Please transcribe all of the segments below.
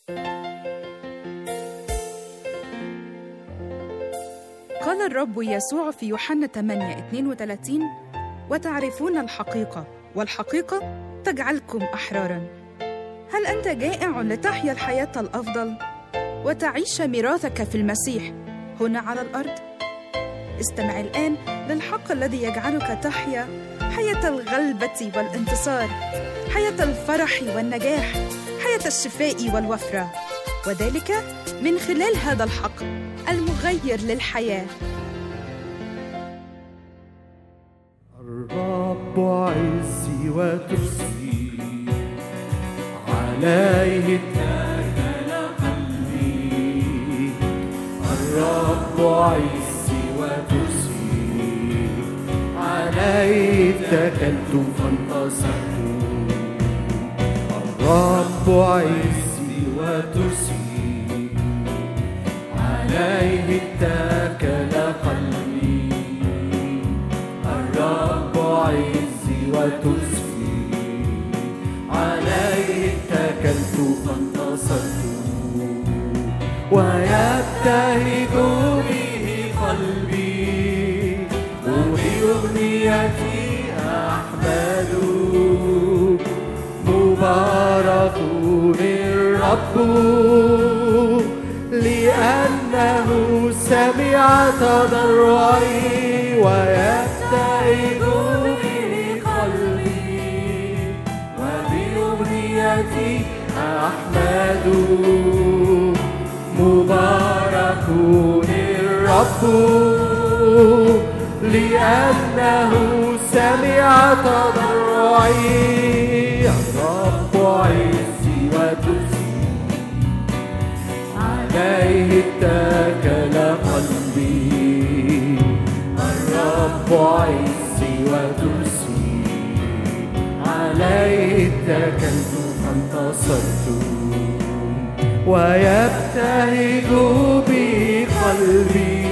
قال الرب يسوع في يوحنا 8 32 وتعرفون الحقيقة والحقيقة تجعلكم أحرارا هل أنت جائع لتحيا الحياة الأفضل وتعيش ميراثك في المسيح هنا على الأرض؟ استمع الآن للحق الذي يجعلك تحيا حياة الغلبة والانتصار حياة الفرح والنجاح حياة الشفاء والوفرة وذلك من خلال هذا الحق المغير للحياة الرب عزي وترسي عليه اتكل قلبي الرب عزي وترسي عليه اتكلت فانتصرت الرب عزي وترسي عليه اتكل قلبي الرب عزي وتسفي عليه اتكلت فانتصرت ويبتهج به قلبي وبأغنيتي أحمد مبارك الرب لأنه سمع تضرعي ويبتهج به قلبي وبأغنيتي أحمد مبارك الرب لأنه سمع تضرعي الرب عزي وتسي عليه اتكل قلبي الرب عزي وترسي عليه اتكلت فانتصرت ويبتهج بي قلبي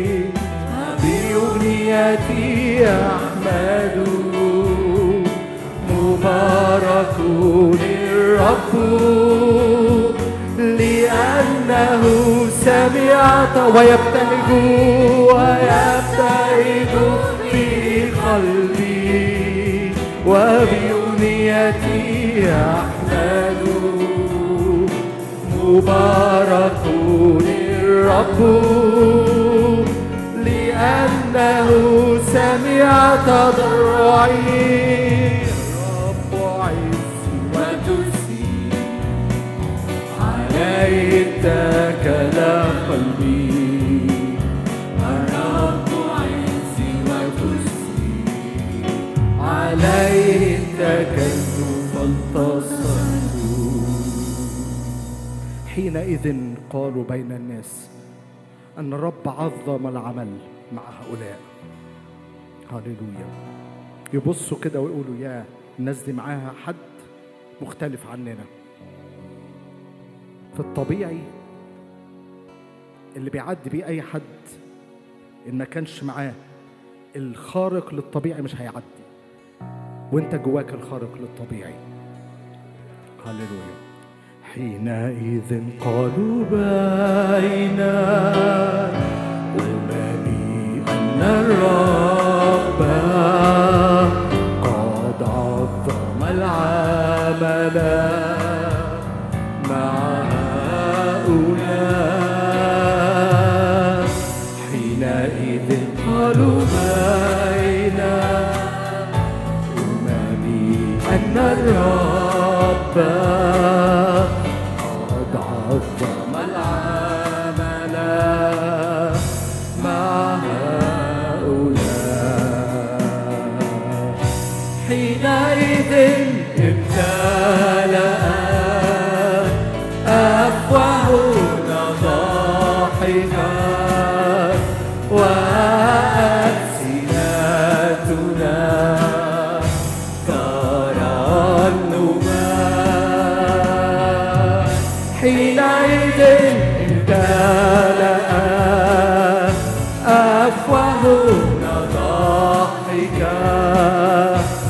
بأغنيتي أحمد مبارك الرب لأنه سمع ويبتهج ويبتهج في قلبي وبأغنيتي أحمد مبارك الرب لأنه سمع تضرعي الرب عزي وتسي عليه اتكل قلبي الرب عزي وتسي عليه اتكلت فانتصرت حينئذ قالوا بين الناس أن الرب عظم العمل مع هؤلاء هللويا يبصوا كده ويقولوا يا الناس دي معاها حد مختلف عننا في الطبيعي اللي بيعدي بيه أي حد إن ما كانش معاه الخارق للطبيعي مش هيعدي وانت جواك الخارق للطبيعي هللويا حينئذ قالوا بينا أممي أن الرب قد عظم العمل مع هؤلاء حينئذ قالوا بينا أممي أن الرب قد عظم العمل مع هؤلاء حينئذ امتلأت أفواهنا ضاحكا وألسنتنا ترنما حينئذ امتلأت أفواهنا ضاحكا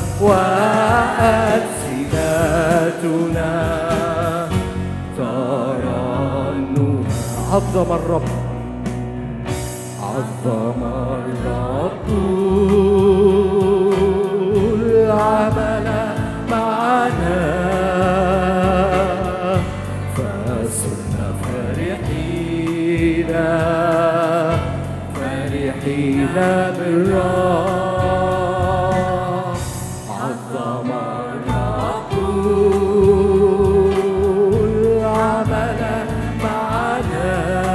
وألسنتنا ترنما عظم الرب عظم الرب العمل معنا فصرنا فرحين فرحين بالرب عظم الرب العمل معنا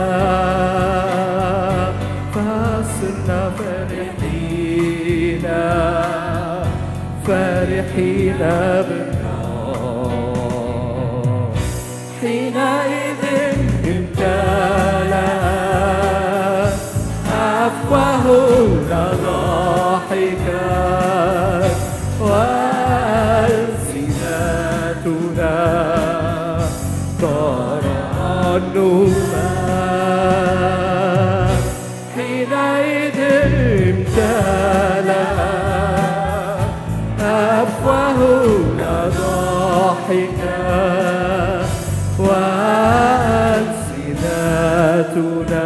فصرنا فرحين فرحين بالرب حينئذ امتلأت أفواهنا ضاحكا وألسنتنا ترنما حينئذ امتلأت أفواهنا ضاحكا وألسنتنا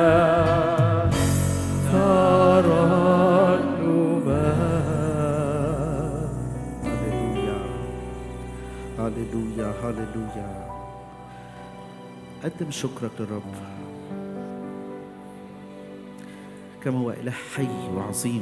ترنما هللويا هللويا هللويا قدم شكرك للرب كما هو إله حي وعظيم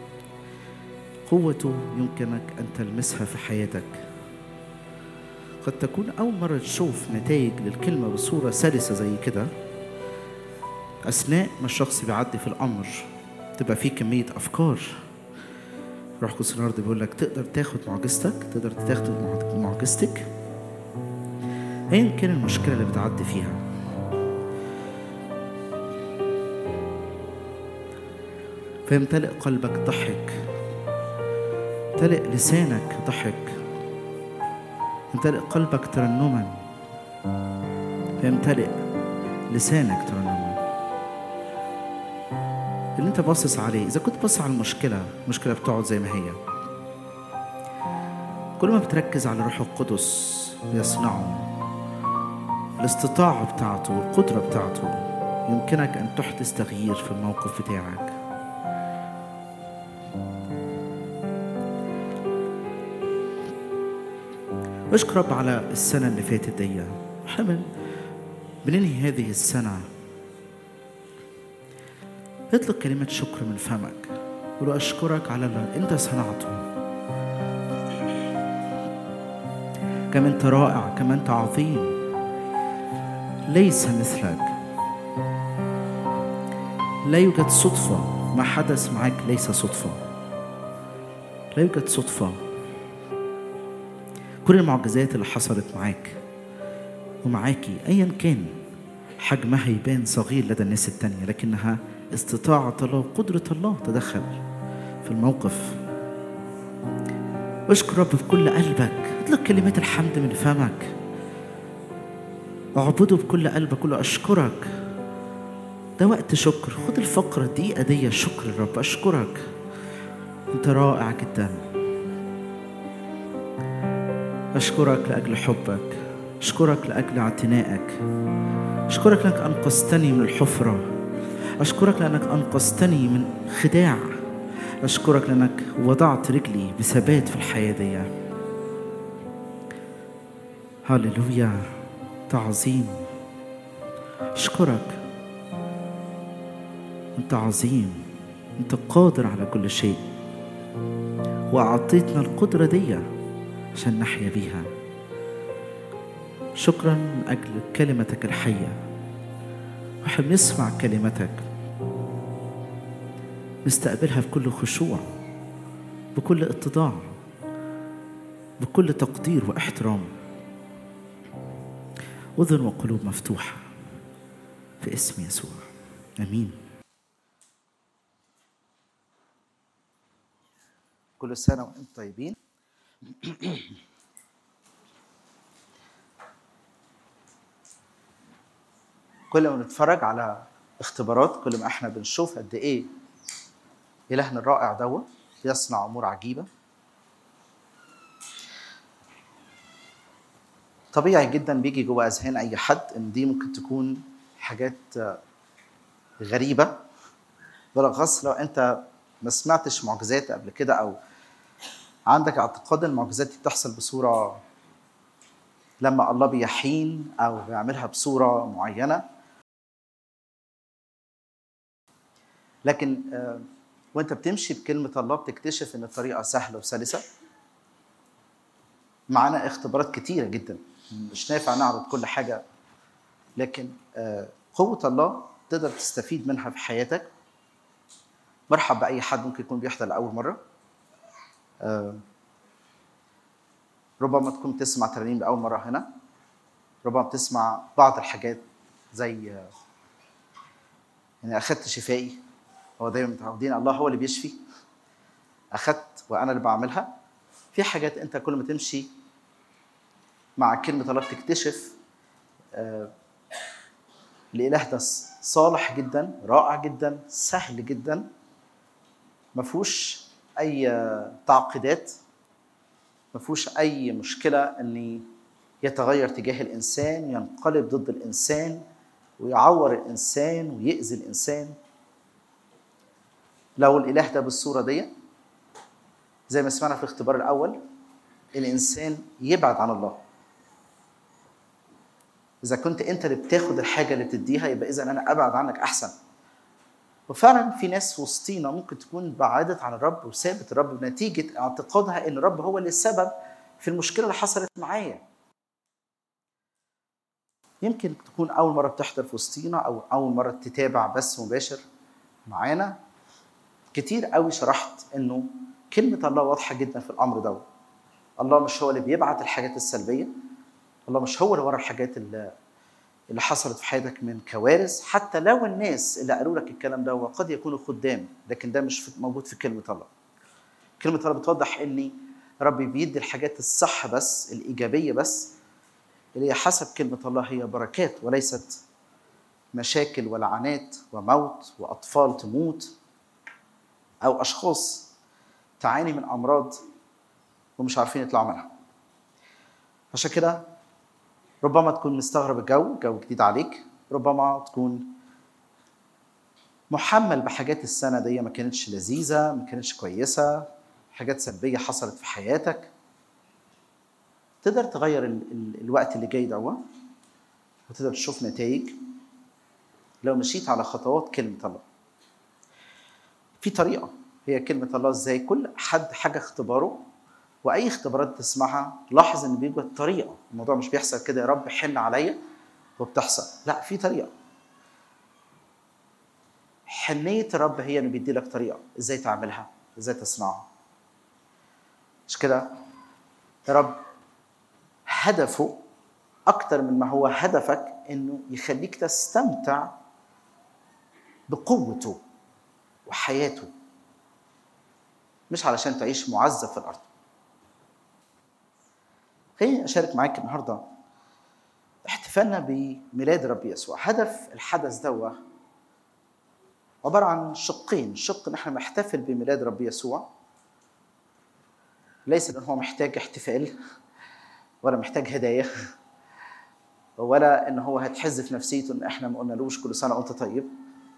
قوته يمكنك أن تلمسها في حياتك قد تكون أول مرة تشوف نتائج للكلمة بصورة سلسة زي كده أثناء ما الشخص بيعدي في الأمر تبقى فيه كمية أفكار روح قدس النهارده بيقول لك تقدر تاخد معجزتك تقدر تاخد معجزتك ايا كان المشكله اللي بتعدي فيها فيمتلئ قلبك ضحك يمتلئ لسانك ضحك يمتلئ قلبك ترنما فيمتلئ لسانك ترنما اللي انت باصص عليه اذا كنت باصص على المشكله المشكله بتقعد زي ما هي كل ما بتركز على روح القدس يصنعه الاستطاعة بتاعته والقدرة بتاعته يمكنك أن تحدث تغيير في الموقف بتاعك اشكر رب على السنة اللي فاتت دي احنا بن- بننهي هذه السنة اطلق كلمة شكر من فمك قول أشكرك على اللي أنت صنعته كم أنت رائع كم أنت عظيم ليس مثلك لا يوجد صدفة ما حدث معك ليس صدفة لا يوجد صدفة كل المعجزات اللي حصلت معاك ومعاكي أيا كان حجمها يبان صغير لدى الناس التانية لكنها استطاعة الله وقدرة الله تدخل في الموقف اشكر رب بكل قلبك اطلق كلمات الحمد من فمك اعبده بكل قلبك قول له اشكرك ده وقت شكر خد الفقرة الدقيقة دي شكر الرب اشكرك انت رائع جدا اشكرك لاجل حبك اشكرك لاجل اعتنائك اشكرك لانك انقذتني من الحفرة اشكرك لانك انقذتني من خداع اشكرك لانك وضعت رجلي بثبات في الحياة دي هللويا تعظيم اشكرك انت عظيم انت قادر على كل شيء واعطيتنا القدره دي عشان نحيا بيها شكرا من اجل كلمتك الحيه واحنا بنسمع كلمتك نستقبلها بكل خشوع بكل اتضاع بكل تقدير واحترام أذن وقلوب مفتوحة في اسم يسوع آمين كل سنة وأنتم طيبين كل ما نتفرج على اختبارات كل ما احنا بنشوف قد ايه إلهنا الرائع دوت يصنع أمور عجيبة طبيعي جدا بيجي جوه اذهان اي حد ان دي ممكن تكون حاجات غريبه بالاخص لو انت ما سمعتش معجزات قبل كده او عندك اعتقاد ان المعجزات دي بتحصل بصوره لما الله بيحين او بيعملها بصوره معينه لكن آه، وانت بتمشي بكلمه الله بتكتشف ان الطريقه سهله وسلسه معانا اختبارات كتيره جدا مش نافع نعرض كل حاجه لكن آه، قوه الله تقدر تستفيد منها في حياتك مرحب باي حد ممكن يكون بيحضر لاول مره آه، ربما تكون بتسمع ترانيم لاول مره هنا ربما بتسمع بعض الحاجات زي آه، يعني اخذت شفائي هو دايما متعودين الله هو اللي بيشفي اخذت وانا اللي بعملها في حاجات انت كل ما تمشي مع كلمه الله بتكتشف آه، الاله ده صالح جدا رائع جدا سهل جدا ما فيهوش اي تعقيدات ما فيهوش اي مشكله ان يتغير تجاه الانسان ينقلب ضد الانسان ويعور الانسان ويأذي الانسان لو الاله ده بالصوره دي زي ما سمعنا في الاختبار الاول الانسان يبعد عن الله اذا كنت انت اللي بتاخد الحاجه اللي بتديها يبقى اذا انا ابعد عنك احسن وفعلا في ناس في وسطينا ممكن تكون بعدت عن الرب وسابت الرب نتيجه اعتقادها ان الرب هو اللي السبب في المشكله اللي حصلت معايا يمكن تكون اول مره بتحضر في وسطينا او اول مره تتابع بث مباشر معانا كتير قوي شرحت انه كلمه الله واضحه جدا في الامر ده الله مش هو اللي بيبعت الحاجات السلبيه الله مش هو اللي ورا الحاجات اللي اللي حصلت في حياتك من كوارث حتى لو الناس اللي قالوا لك الكلام ده وقد يكونوا خدام لكن ده مش في- موجود في كلمه الله كلمه الله بتوضح اني ربي بيدي الحاجات الصح بس الايجابيه بس اللي هي حسب كلمه الله هي بركات وليست مشاكل ولعنات وموت واطفال تموت او اشخاص تعاني من امراض ومش عارفين يطلعوا منها عشان كده ربما تكون مستغرب الجو جو جديد عليك ربما تكون محمل بحاجات السنة دي ما كانتش لذيذة ما كانتش كويسة حاجات سلبية حصلت في حياتك تقدر تغير ال ال الوقت اللي جاي ده وتقدر تشوف نتائج لو مشيت على خطوات كلمة الله في طريقة هي كلمة الله ازاي كل حد حاجة اختباره واي اختبارات تسمعها لاحظ ان بيوجد طريقه الموضوع مش بيحصل كده يا رب حن عليا وبتحصل لا في طريقه حنيه الرب هي اللي بيدي لك طريقه ازاي تعملها ازاي تصنعها مش كده يا رب هدفه اكتر من ما هو هدفك انه يخليك تستمتع بقوته وحياته مش علشان تعيش معذب في الارض خليني اشارك معاك النهارده احتفالنا بميلاد رب يسوع هدف الحدث ده عباره عن شقين شق ان احنا نحتفل بميلاد رب يسوع ليس ان هو محتاج احتفال ولا محتاج هدايا ولا ان هو هتحز في نفسيته ان احنا ما قلنالوش كل سنه وانت طيب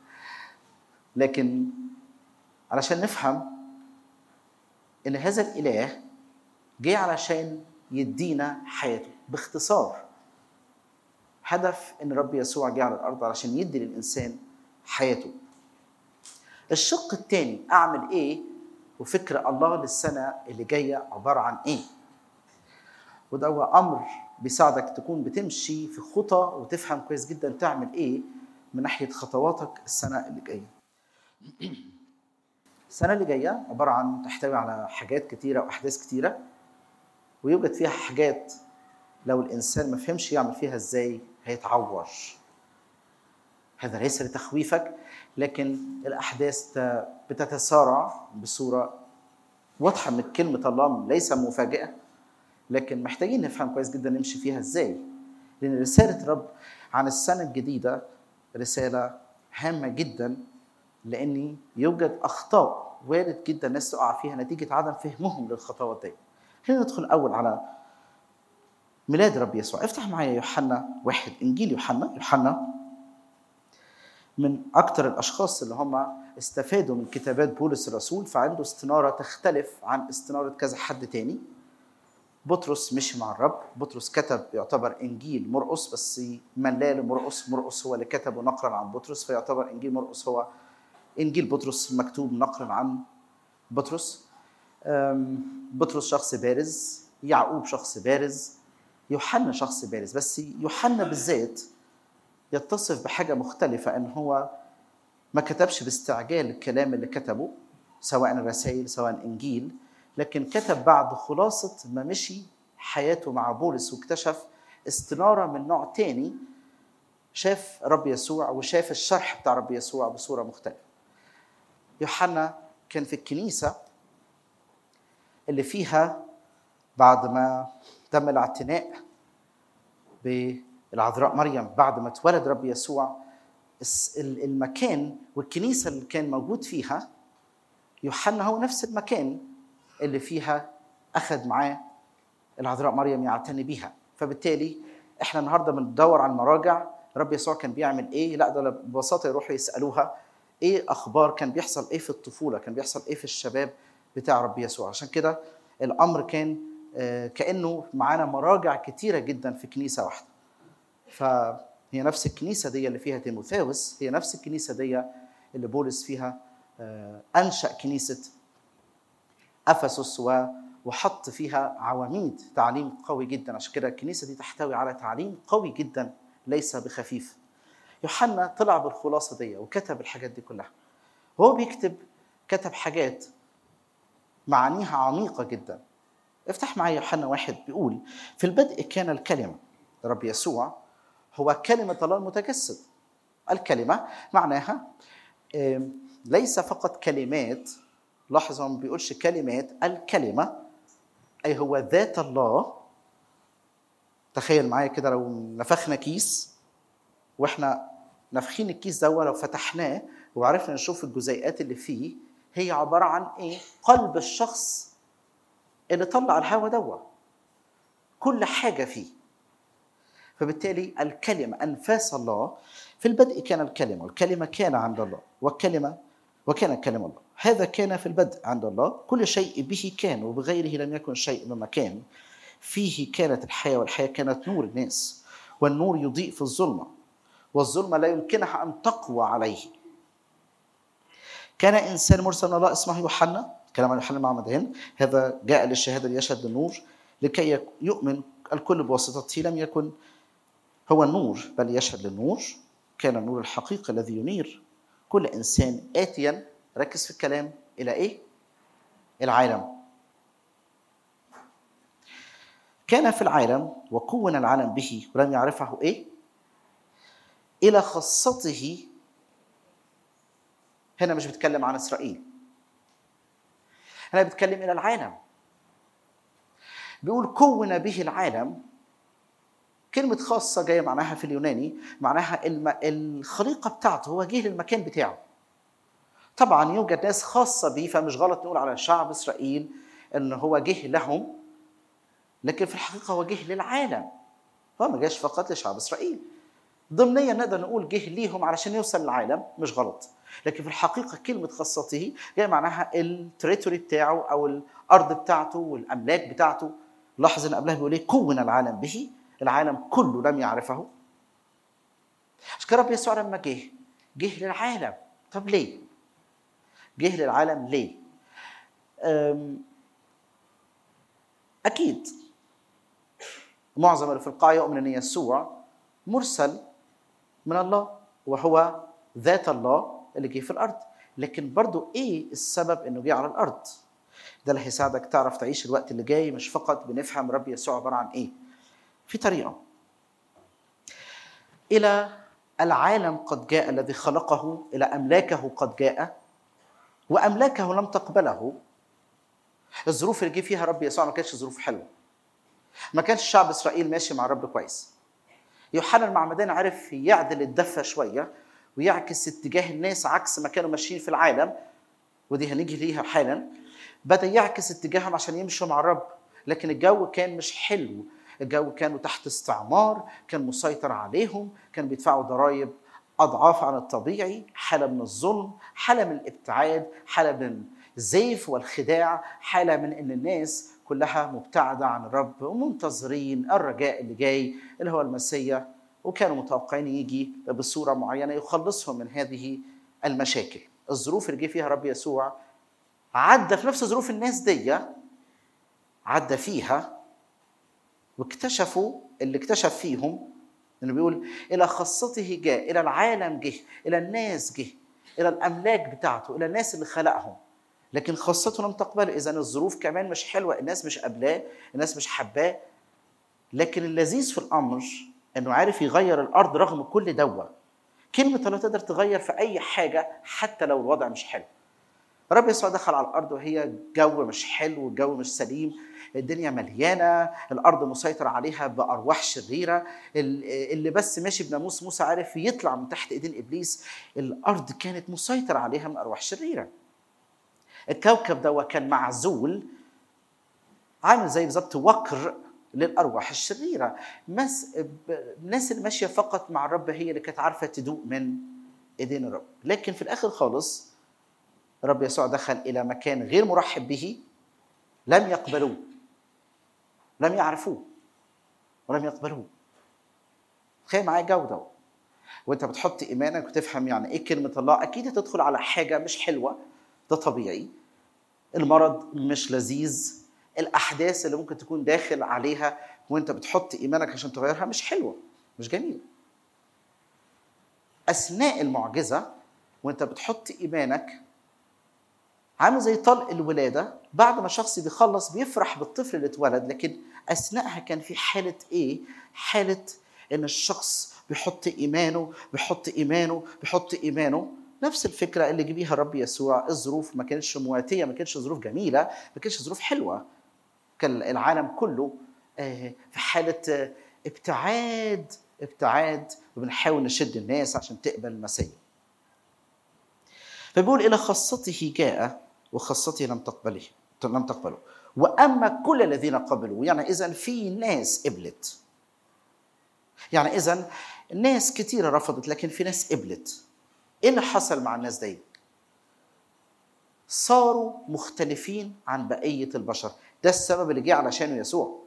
لكن علشان نفهم ان هذا الاله جه علشان يدينا حياته باختصار هدف ان رب يسوع جه على الارض علشان يدي للانسان حياته الشق الثاني اعمل ايه وفكر الله للسنه اللي جايه عباره عن ايه وده هو امر بيساعدك تكون بتمشي في خطى وتفهم كويس جدا تعمل ايه من ناحيه خطواتك السنه اللي جايه السنه اللي جايه عباره عن تحتوي على حاجات كتيره واحداث كتيره ويوجد فيها حاجات لو الانسان ما فهمش يعمل فيها ازاي هيتعور هذا ليس لتخويفك لكن الاحداث بتتسارع بصوره واضحه من كلمه الله ليس مفاجاه لكن محتاجين نفهم كويس جدا نمشي فيها ازاي لان رساله الرب عن السنه الجديده رساله هامه جدا لان يوجد اخطاء وارد جدا الناس تقع فيها نتيجه عدم فهمهم للخطوات دي خلينا ندخل الاول على ميلاد رب يسوع افتح معايا يوحنا واحد انجيل يوحنا يوحنا من اكتر الاشخاص اللي هم استفادوا من كتابات بولس الرسول فعنده استناره تختلف عن استناره كذا حد تاني بطرس مشي مع الرب بطرس كتب يعتبر انجيل مرقس بس ملاه لمرقس مرقس هو اللي كتبه نقلا عن بطرس فيعتبر انجيل مرقس هو انجيل بطرس مكتوب نقلا عن بطرس أم، بطرس شخص بارز يعقوب شخص بارز يوحنا شخص بارز بس يوحنا بالذات يتصف بحاجه مختلفه ان هو ما كتبش باستعجال الكلام اللي كتبه سواء الرسائل سواء انجيل لكن كتب بعد خلاصه ما مشي حياته مع بولس واكتشف استناره من نوع تاني شاف رب يسوع وشاف الشرح بتاع رب يسوع بصوره مختلفه يوحنا كان في الكنيسه اللي فيها بعد ما تم الاعتناء بالعذراء مريم بعد ما اتولد رب يسوع الس- ال- المكان والكنيسه اللي كان موجود فيها يوحنا هو نفس المكان اللي فيها اخذ معاه العذراء مريم يعتني بيها فبالتالي احنا النهارده بندور على المراجع رب يسوع كان بيعمل ايه لا ده ببساطه يروحوا يسالوها ايه اخبار كان بيحصل ايه في الطفوله كان بيحصل ايه في الشباب بتاع رب يسوع عشان كده الامر كان آه، كانه معانا مراجع كتيره جدا في كنيسه واحده فهي نفس الكنيسه دي اللي فيها تيموثاوس هي نفس الكنيسه دي اللي بولس فيها آه، انشا كنيسه افسس و- وحط فيها عواميد تعليم قوي جدا عشان كده الكنيسه دي تحتوي على تعليم قوي جدا ليس بخفيف يوحنا طلع بالخلاصه دي وكتب الحاجات دي كلها هو بيكتب كتب حاجات معانيها عميقه جدا افتح معايا يوحنا واحد بيقول في البدء كان الكلمه رب يسوع هو كلمه الله المتجسد الكلمه معناها آم، ليس فقط كلمات لاحظ هو ما بيقولش كلمات الكلمه اي هو ذات الله تخيل معايا كده لو نفخنا كيس واحنا نافخين الكيس ده لو فتحناه وعرفنا نشوف الجزيئات اللي فيه هي عباره عن ايه؟ قلب الشخص اللي طلع الهواء دوا كل حاجه فيه فبالتالي الكلمه انفاس الله في البدء كان الكلمه والكلمه كان عند الله والكلمه وكان كلمه الله هذا كان في البدء عند الله كل شيء به كان وبغيره لم يكن شيء مما كان فيه كانت الحياه والحياه كانت نور الناس والنور يضيء في الظلمه والظلمه لا يمكنها ان تقوى عليه كان انسان مرسل من الله اسمه يوحنا كلام عن يوحنا المعمدان هذا جاء للشهاده ليشهد بالنور لكي يؤمن الكل بواسطته لم يكن هو النور بل يشهد للنور كان النور الحقيقي الذي ينير كل انسان اتيا ركز في الكلام الى ايه؟ العالم كان في العالم وكون العالم به ولم يعرفه ايه؟ الى خاصته هنا مش بيتكلم عن اسرائيل هنا بيتكلم الى العالم بيقول كون به العالم كلمة خاصة جاية معناها في اليوناني معناها الم... الخليقة بتاعته هو جه للمكان بتاعه طبعا يوجد ناس خاصة به فمش غلط نقول على شعب إسرائيل إن هو جه لهم لكن في الحقيقة هو جه للعالم هو ما جاش فقط لشعب إسرائيل ضمنيا نقدر نقول جه ليهم علشان يوصل للعالم مش غلط لكن في الحقيقة كلمة خاصته جاية معناها التريتوري بتاعه أو الأرض بتاعته والأملاك بتاعته لاحظ إن قبلها بيقول إيه كون العالم به العالم كله لم يعرفه عشان كده رب يسوع لما جه جه للعالم طب ليه؟ جه للعالم ليه؟ أم، أكيد معظم اللي في القاعة يؤمن أن يسوع مرسل من الله وهو ذات الله اللي جه في الأرض لكن برضو إيه السبب أنه جه على الأرض؟ ده اللي هيساعدك تعرف تعيش الوقت اللي جاي مش فقط بنفهم رب يسوع عبارة عن إيه في طريقة إلى العالم قد جاء الذي خلقه إلى أملاكه قد جاء وأملاكه لم تقبله الظروف اللي جه فيها رب يسوع ما كانتش ظروف حلوة ما كانش شعب إسرائيل ماشي مع الرب كويس يوحنا المعمدان عرف يعدل الدفة شوية ويعكس اتجاه الناس عكس ما كانوا ماشيين في العالم ودي هنيجي ليها حالا بدأ يعكس اتجاههم عشان يمشوا مع الرب لكن الجو كان مش حلو الجو كانوا تحت استعمار كان مسيطر عليهم كان بيدفعوا ضرائب اضعاف عن الطبيعي حاله من الظلم حاله من الابتعاد حاله من الزيف والخداع حاله من ان الناس كلها مبتعده عن الرب ومنتظرين الرجاء اللي جاي اللي هو المسيا وكانوا متوقعين يجي بصوره معينه يخلصهم من هذه المشاكل الظروف اللي جه فيها رب يسوع عدى في نفس ظروف الناس دي عدى فيها واكتشفوا اللي اكتشف فيهم انه بيقول الى خاصته جاء الى العالم جه الى الناس جه الى الاملاك بتاعته الى الناس اللي خلقهم لكن خاصته لم تقبله اذا الظروف كمان مش حلوه الناس مش قابلاه الناس مش حباه لكن اللذيذ في الامر انه عارف يغير الارض رغم كل دوا كلمه الله تقدر تغير في اي حاجه حتى لو الوضع مش حلو رب يسوع دخل على الارض وهي جو مش حلو والجو مش سليم الدنيا مليانه الارض مسيطر عليها بارواح شريره اللي بس ماشي بناموس موسى عارف يطلع من تحت ايدين ابليس الارض كانت مسيطر عليها من ارواح شريره الكوكب ده كان معزول عامل زي بالظبط وكر للارواح الشريره مس... الناس اللي ماشيه فقط مع الرب هي اللي كانت عارفه تدوق من ايدين الرب لكن في الاخر خالص الرب يسوع دخل الى مكان غير مرحب به لم يقبلوه لم يعرفوه ولم يقبلوه تخيل معايا جو ده وانت بتحط ايمانك وتفهم يعني ايه كلمه الله اكيد هتدخل على حاجه مش حلوه ده طبيعي المرض مش لذيذ الاحداث اللي ممكن تكون داخل عليها وانت بتحط ايمانك عشان تغيرها مش حلوه مش جميله اثناء المعجزه وانت بتحط ايمانك عامل زي طلق الولاده بعد ما شخص بيخلص بيفرح بالطفل اللي اتولد لكن اثناءها كان في حاله ايه حاله ان الشخص بيحط ايمانه بيحط ايمانه بيحط ايمانه نفس الفكره اللي جه بيها الرب يسوع الظروف ما كانتش مواتيه ما كانتش ظروف جميله ما كانتش ظروف حلوه كان العالم كله في حاله ابتعاد ابتعاد وبنحاول نشد الناس عشان تقبل المسيح فبيقول الى خاصته جاء وخاصته لم تقبله لم تقبله واما كل الذين قبلوا يعني اذا في ناس قبلت يعني اذا ناس كثيره رفضت لكن في ناس قبلت ايه اللي حصل مع الناس دي صاروا مختلفين عن بقيه البشر ده السبب اللي جه علشانه يسوع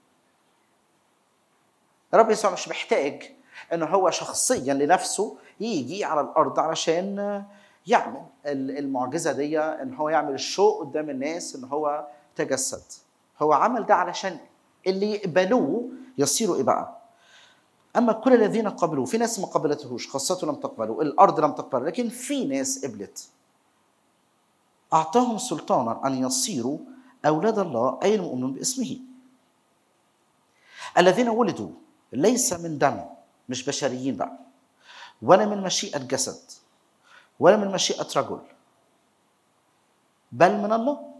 الرب يسوع مش محتاج انه هو شخصيا لنفسه يجي على الارض علشان يعمل المعجزه دي ان هو يعمل الشو قدام الناس ان هو تجسد هو عمل ده علشان اللي يقبلوه يصيروا ايه بقى اما كل الذين قبلوه في ناس ما قبلتهوش خاصته لم تقبله الارض لم تقبل لكن في ناس قبلت اعطاهم سلطانا ان يصيروا اولاد الله اي المؤمنون باسمه الذين ولدوا ليس من دم مش بشريين بقى ولا من مشيئه جسد ولا من مشيئة رجل بل من الله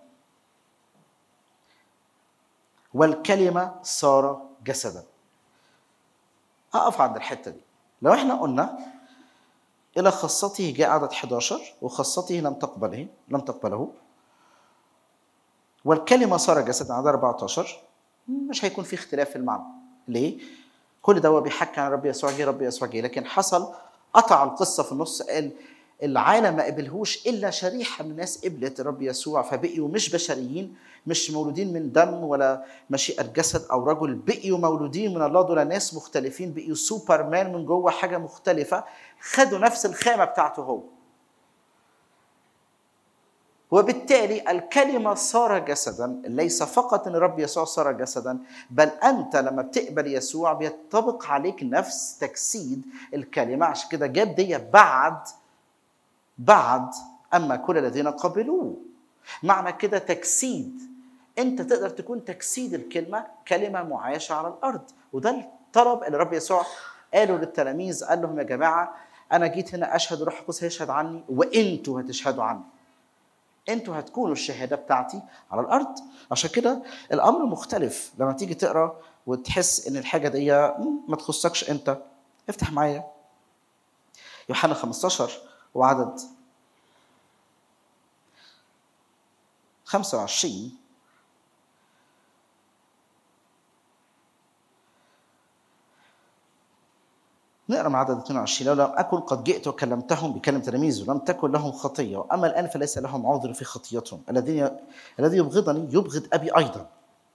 والكلمة صار جسدا أقف عند الحتة دي لو احنا قلنا إلى خاصته جاء عدد 11 وخاصته لم تقبله لم تقبله والكلمة صار جسدا عدد 14 مش هيكون في اختلاف في المعنى ليه؟ كل ده هو بيحكي عن رب يسوع جه رب يسوع جه لكن حصل قطع القصة في النص قال العالم ما قبلهوش الا شريحه من الناس قبلت الرب يسوع فبقيوا مش بشريين مش مولودين من دم ولا مشيئه جسد او رجل بقيوا مولودين من الله دول ناس مختلفين بقيوا سوبرمان من جوه حاجه مختلفه خدوا نفس الخامه بتاعته هو وبالتالي الكلمة صار جسدا ليس فقط ان الرب يسوع صار جسدا بل انت لما بتقبل يسوع بيطبق عليك نفس تجسيد الكلمة عشان كده جاب دي بعد بعد اما كل الذين قبلوه معنى كده تجسيد انت تقدر تكون تجسيد الكلمه كلمه معاشه على الارض وده الطلب اللي رب يسوع قاله للتلاميذ قال لهم يا جماعه انا جيت هنا اشهد روح القدس هيشهد عني وانتوا هتشهدوا عني انتوا هتكونوا الشهاده بتاعتي على الارض عشان كده الامر مختلف لما تيجي تقرا وتحس ان الحاجه دي ما تخصكش انت افتح معايا يوحنا 15 وعدد 25 نقرا من عدد 22 لو لم اكن قد جئت وكلمتهم بكلم تلاميذه لم تكن لهم خطيه واما الان فليس لهم عذر في خطيتهم الذين الذي يبغضني يبغض ابي ايضا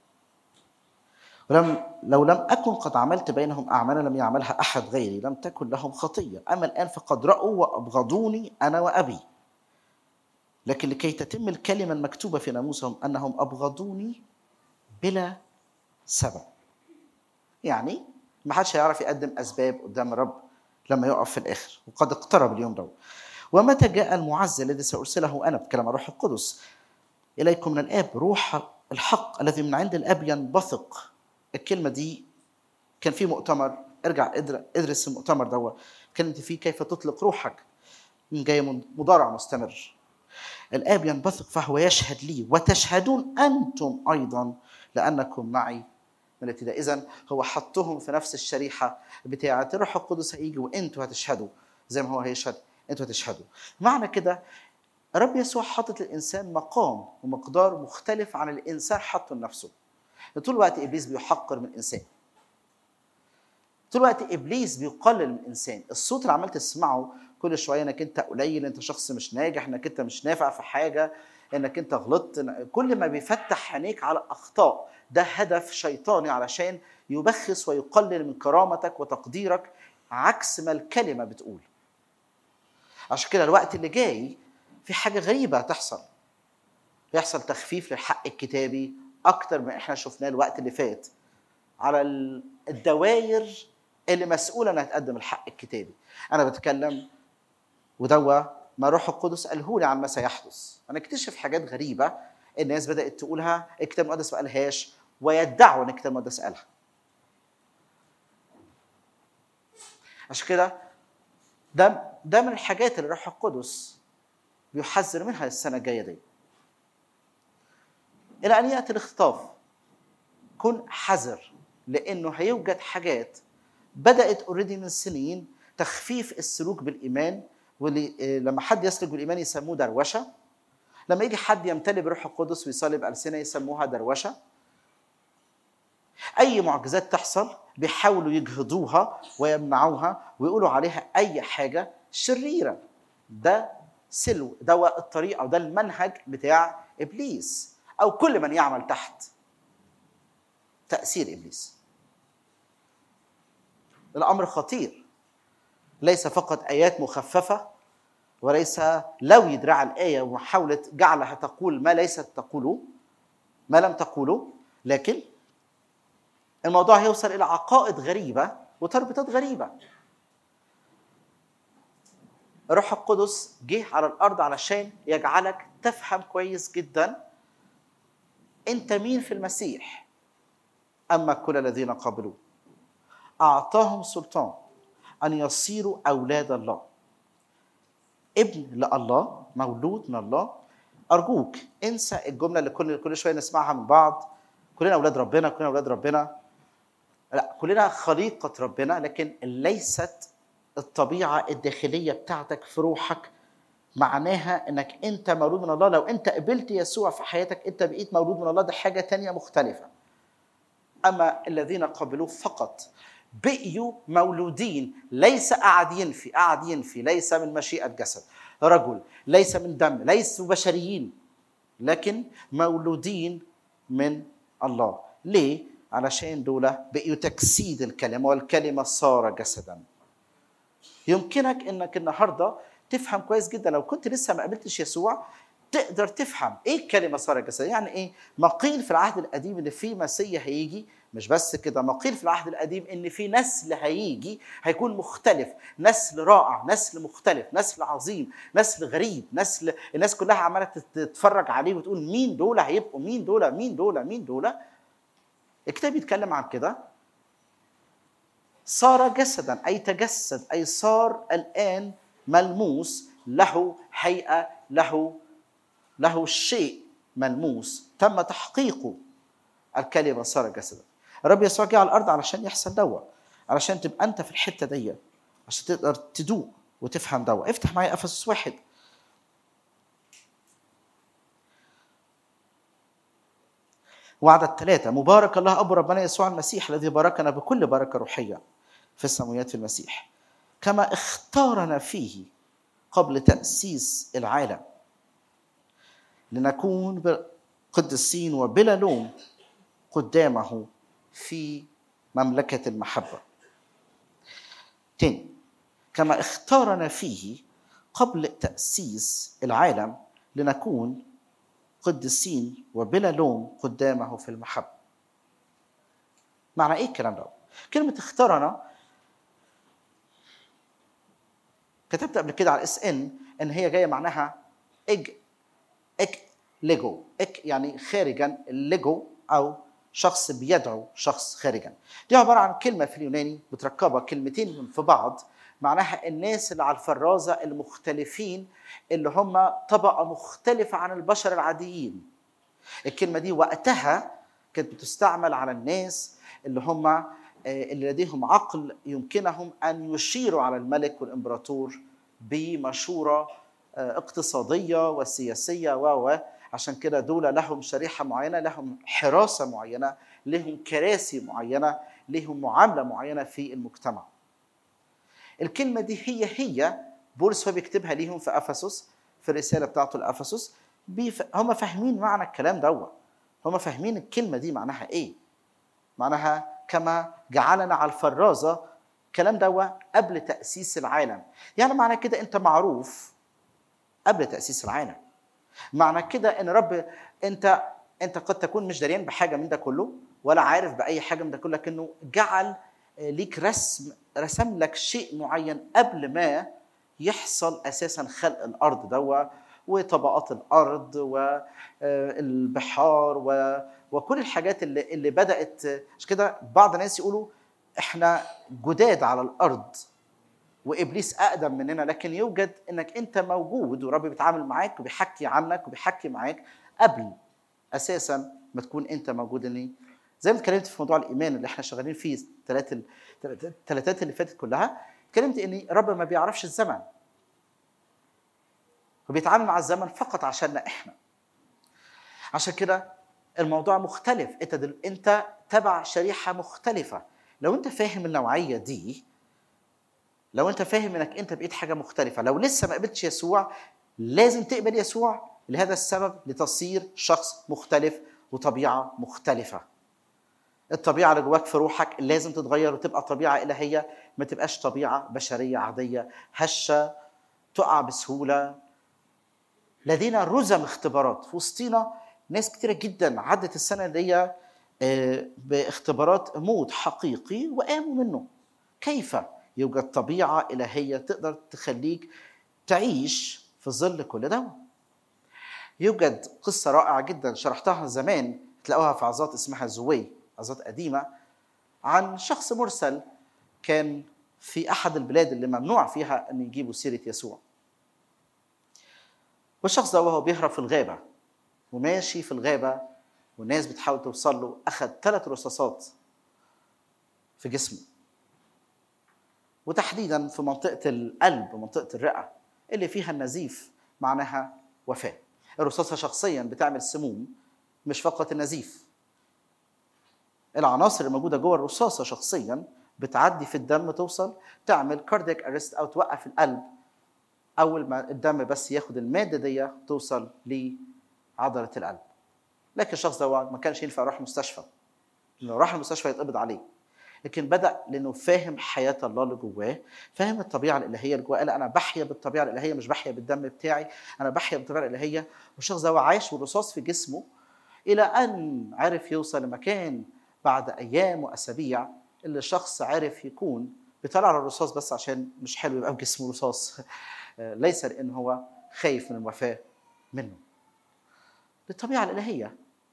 ولم لو لم اكن قد عملت بينهم اعمالا لم يعملها احد غيري لم تكن لهم خطيه اما الان فقد راوا وابغضوني انا وابي لكن لكي تتم الكلمه المكتوبه في ناموسهم انهم ابغضوني بلا سبب يعني ما حدش هيعرف يقدم اسباب قدام الرب لما يقف في الاخر وقد اقترب اليوم ده ومتى جاء المعز الذي سارسله انا بتكلم عن الروح القدس اليكم من الاب روح الحق الذي من عند الاب ينبثق الكلمه دي كان في مؤتمر ارجع ادر- ادرس المؤتمر ده كانت فيه كيف تطلق روحك جاي من مضارع مستمر الاب ينبثق فهو يشهد لي وتشهدون انتم ايضا لانكم معي من الابتداء اذا هو حطهم في نفس الشريحه بتاعه الروح القدس هيجي وانتوا هتشهدوا زي ما هو هيشهد انتوا هتشهدوا معنى كده الرب يسوع حاطط الانسان مقام ومقدار مختلف عن الانسان حطه لنفسه طول الوقت ابليس بيحقر من الانسان طول الوقت ابليس بيقلل من الانسان الصوت اللي عمال تسمعه كل شويه انك انت قليل انت شخص مش ناجح انك انت مش نافع في حاجه انك انت غلطت إن- كل ما بيفتح عينيك على اخطاء ده هدف شيطاني علشان يبخس ويقلل من كرامتك وتقديرك عكس ما الكلمه بتقول عشان كده الوقت اللي جاي في حاجه غريبه هتحصل يحصل تخفيف للحق الكتابي اكتر من احنا شفناه الوقت اللي فات على ال- الدوائر اللي مسؤوله انها تقدم الحق الكتابي انا بتكلم ودوا ما روح القدس قاله لي عن ما سيحدث انا اكتشف حاجات غريبه الناس بدات تقولها الكتاب المقدس ما قالهاش ويدعوا ان الكتاب المقدس قالها عشان كده ده ده من الحاجات اللي الروح القدس بيحذر منها السنه الجايه دي الى ان ياتي الاختطاف كن حذر لانه هيوجد حاجات بدات اوريدي من سنين تخفيف السلوك بالايمان واللي آه، لما حد يسلك بالايمان يسموه دروشه لما يجي حد يمتلئ بروح القدس ويصلي بألسنة يسموها دروشه اي معجزات تحصل بيحاولوا يجهضوها ويمنعوها ويقولوا عليها اي حاجه شريره ده سلو ده الطريقه وده المنهج بتاع ابليس او كل من يعمل تحت تاثير ابليس الامر خطير ليس فقط ايات مخففه وليس لو يدرع الايه ومحاوله جعلها تقول ما ليست تقوله ما لم تقوله لكن الموضوع هيوصل الى عقائد غريبه وتربطات غريبه الروح القدس جه على الارض علشان يجعلك تفهم كويس جدا انت مين في المسيح اما كل الذين قبلوه اعطاهم سلطان ان يصيروا اولاد الله ابن لله مولود من الله ارجوك انسى الجمله اللي كل كل شويه نسمعها من بعض كلنا اولاد ربنا كلنا اولاد ربنا لا كلنا خليقه ربنا لكن ليست الطبيعه الداخليه بتاعتك في روحك معناها انك انت مولود من الله لو انت قبلت يسوع في حياتك انت بقيت مولود من الله ده حاجه تانية مختلفه اما الذين قبلوه فقط بقيوا مولودين ليس قاعد ينفي قاعد ينفي ليس من مشيئه جسد رجل ليس من دم ليسوا بشريين لكن مولودين من الله ليه علشان دول بقيوا تجسيد الكلمه والكلمه صار جسدا يمكنك انك النهارده تفهم كويس جدا لو كنت لسه ما قابلتش يسوع تقدر تفهم ايه الكلمه صار جسد يعني ايه ما قيل في العهد القديم ان في مسيح هيجي مش بس كده ما قيل في العهد القديم ان في نسل هيجي هيكون مختلف نسل رائع نسل مختلف نسل عظيم نسل غريب نسل الناس كلها عماله تتفرج عليه وتقول مين دول هيبقوا مين دول مين دول مين دول الكتاب بيتكلم عن كده صار جسدا اي تجسد اي صار الان ملموس له هيئه له له شيء ملموس تم تحقيقه الكلمه صار جسدا الرب يسوع جه على الارض علشان يحصل دوا علشان تبقى انت في الحته دي عشان تقدر تدوق وتفهم دوا افتح معايا افسس واحد وعدد ثلاثة مبارك الله أبو ربنا يسوع المسيح الذي باركنا بكل بركة روحية في السماويات في المسيح كما اختارنا فيه قبل تأسيس العالم لنكون قدسين وبلا لوم قدامه في مملكة المحبة تاني كما اختارنا فيه قبل تأسيس العالم لنكون قدسين وبلا لوم قدامه في المحبة معنى ايه الكلام ده؟ كلمة اختارنا كتبت قبل كده على الاس ان ان هي جايه معناها اج اك ليجو اك يعني خارجا الليجو او شخص بيدعو شخص خارجا دي عباره عن كلمه في اليوناني متركبه كلمتين في بعض معناها الناس اللي على الفرازه المختلفين اللي هم طبقه مختلفه عن البشر العاديين الكلمه دي وقتها كانت بتستعمل على الناس اللي هم آه، اللي لديهم عقل يمكنهم ان يشيروا على الملك والامبراطور بمشوره آه، اقتصاديه وسياسيه و و عشان كده دول لهم شريحه معينه لهم حراسه معينه لهم كراسي معينه لهم معامله معينه في المجتمع الكلمه دي هي هي بولس هو بيكتبها ليهم في افسس في الرساله بتاعته لافسس بيف... هم فاهمين معنى الكلام دوت هم فاهمين الكلمه دي معناها ايه معناها كما جعلنا على الفرازه الكلام ده قبل تاسيس العالم يعني معنى كده انت معروف قبل تاسيس العالم معنى كده ان رب انت انت قد تكون مش دريان بحاجه من ده كله ولا عارف باي حاجه من ده كله لكنه جعل ليك رسم رسم لك شيء معين قبل ما يحصل اساسا خلق الارض دوا وطبقات الارض والبحار و... وكل الحاجات اللي اللي بدات عشان كده بعض الناس يقولوا احنا جداد على الارض وابليس اقدم مننا لكن يوجد انك انت موجود ورب بيتعامل معاك وبيحكي عنك وبيحكي معاك قبل اساسا ما تكون انت موجود اني زي ما اتكلمت في موضوع الايمان اللي احنا شغالين فيه الثلاث الثلاثات اللي فاتت كلها اتكلمت ان رب ما بيعرفش الزمن وبيتعامل مع الزمن فقط عشاننا احنا عشان كده الموضوع مختلف انت دل... انت تبع شريحه مختلفه لو انت فاهم النوعيه دي لو انت فاهم انك انت بقيت حاجه مختلفه لو لسه ما قبلتش يسوع لازم تقبل يسوع لهذا السبب لتصير شخص مختلف وطبيعه مختلفه الطبيعه اللي جواك في روحك لازم تتغير وتبقى طبيعه الهيه ما تبقاش طبيعه بشريه عاديه هشه تقع بسهوله لدينا رزم اختبارات في وسطينا ناس كتيره جدا عدت السنه دي آه، باختبارات موت حقيقي وقاموا منه كيف يوجد طبيعه الهيه تقدر تخليك تعيش في ظل كل ده يوجد قصه رائعه جدا شرحتها زمان تلاقوها في عظات اسمها زوي عظات قديمه عن شخص مرسل كان في احد البلاد اللي ممنوع فيها ان يجيبوا سيره يسوع والشخص ده وهو بيهرب في الغابه وماشي في الغابه والناس بتحاول توصل له اخذ ثلاث رصاصات في جسمه وتحديدا في منطقه القلب ومنطقه الرئه اللي فيها النزيف معناها وفاه الرصاصه شخصيا بتعمل سموم مش فقط النزيف العناصر الموجوده جوه الرصاصه شخصيا بتعدي في الدم توصل تعمل كاردياك ارست او توقف القلب اول ما الدم بس ياخد الماده دي توصل لعضله القلب لكن الشخص ده ما كانش ينفع يروح المستشفى لو راح المستشفى يتقبض عليه لكن بدا لانه فاهم حياه الله اللي جواه فاهم الطبيعه الالهيه اللي جواه قال انا بحيا بالطبيعه الالهيه مش بحيا بالدم بتاعي انا بحيا بالطبيعه الالهيه والشخص ده عايش والرصاص في جسمه الى ان عرف يوصل لمكان بعد ايام واسابيع اللي الشخص عرف يكون بيطلع على الرصاص بس عشان مش حلو يبقى في جسمه رصاص ليس لان هو خايف من الوفاه منه للطبيعه الالهيه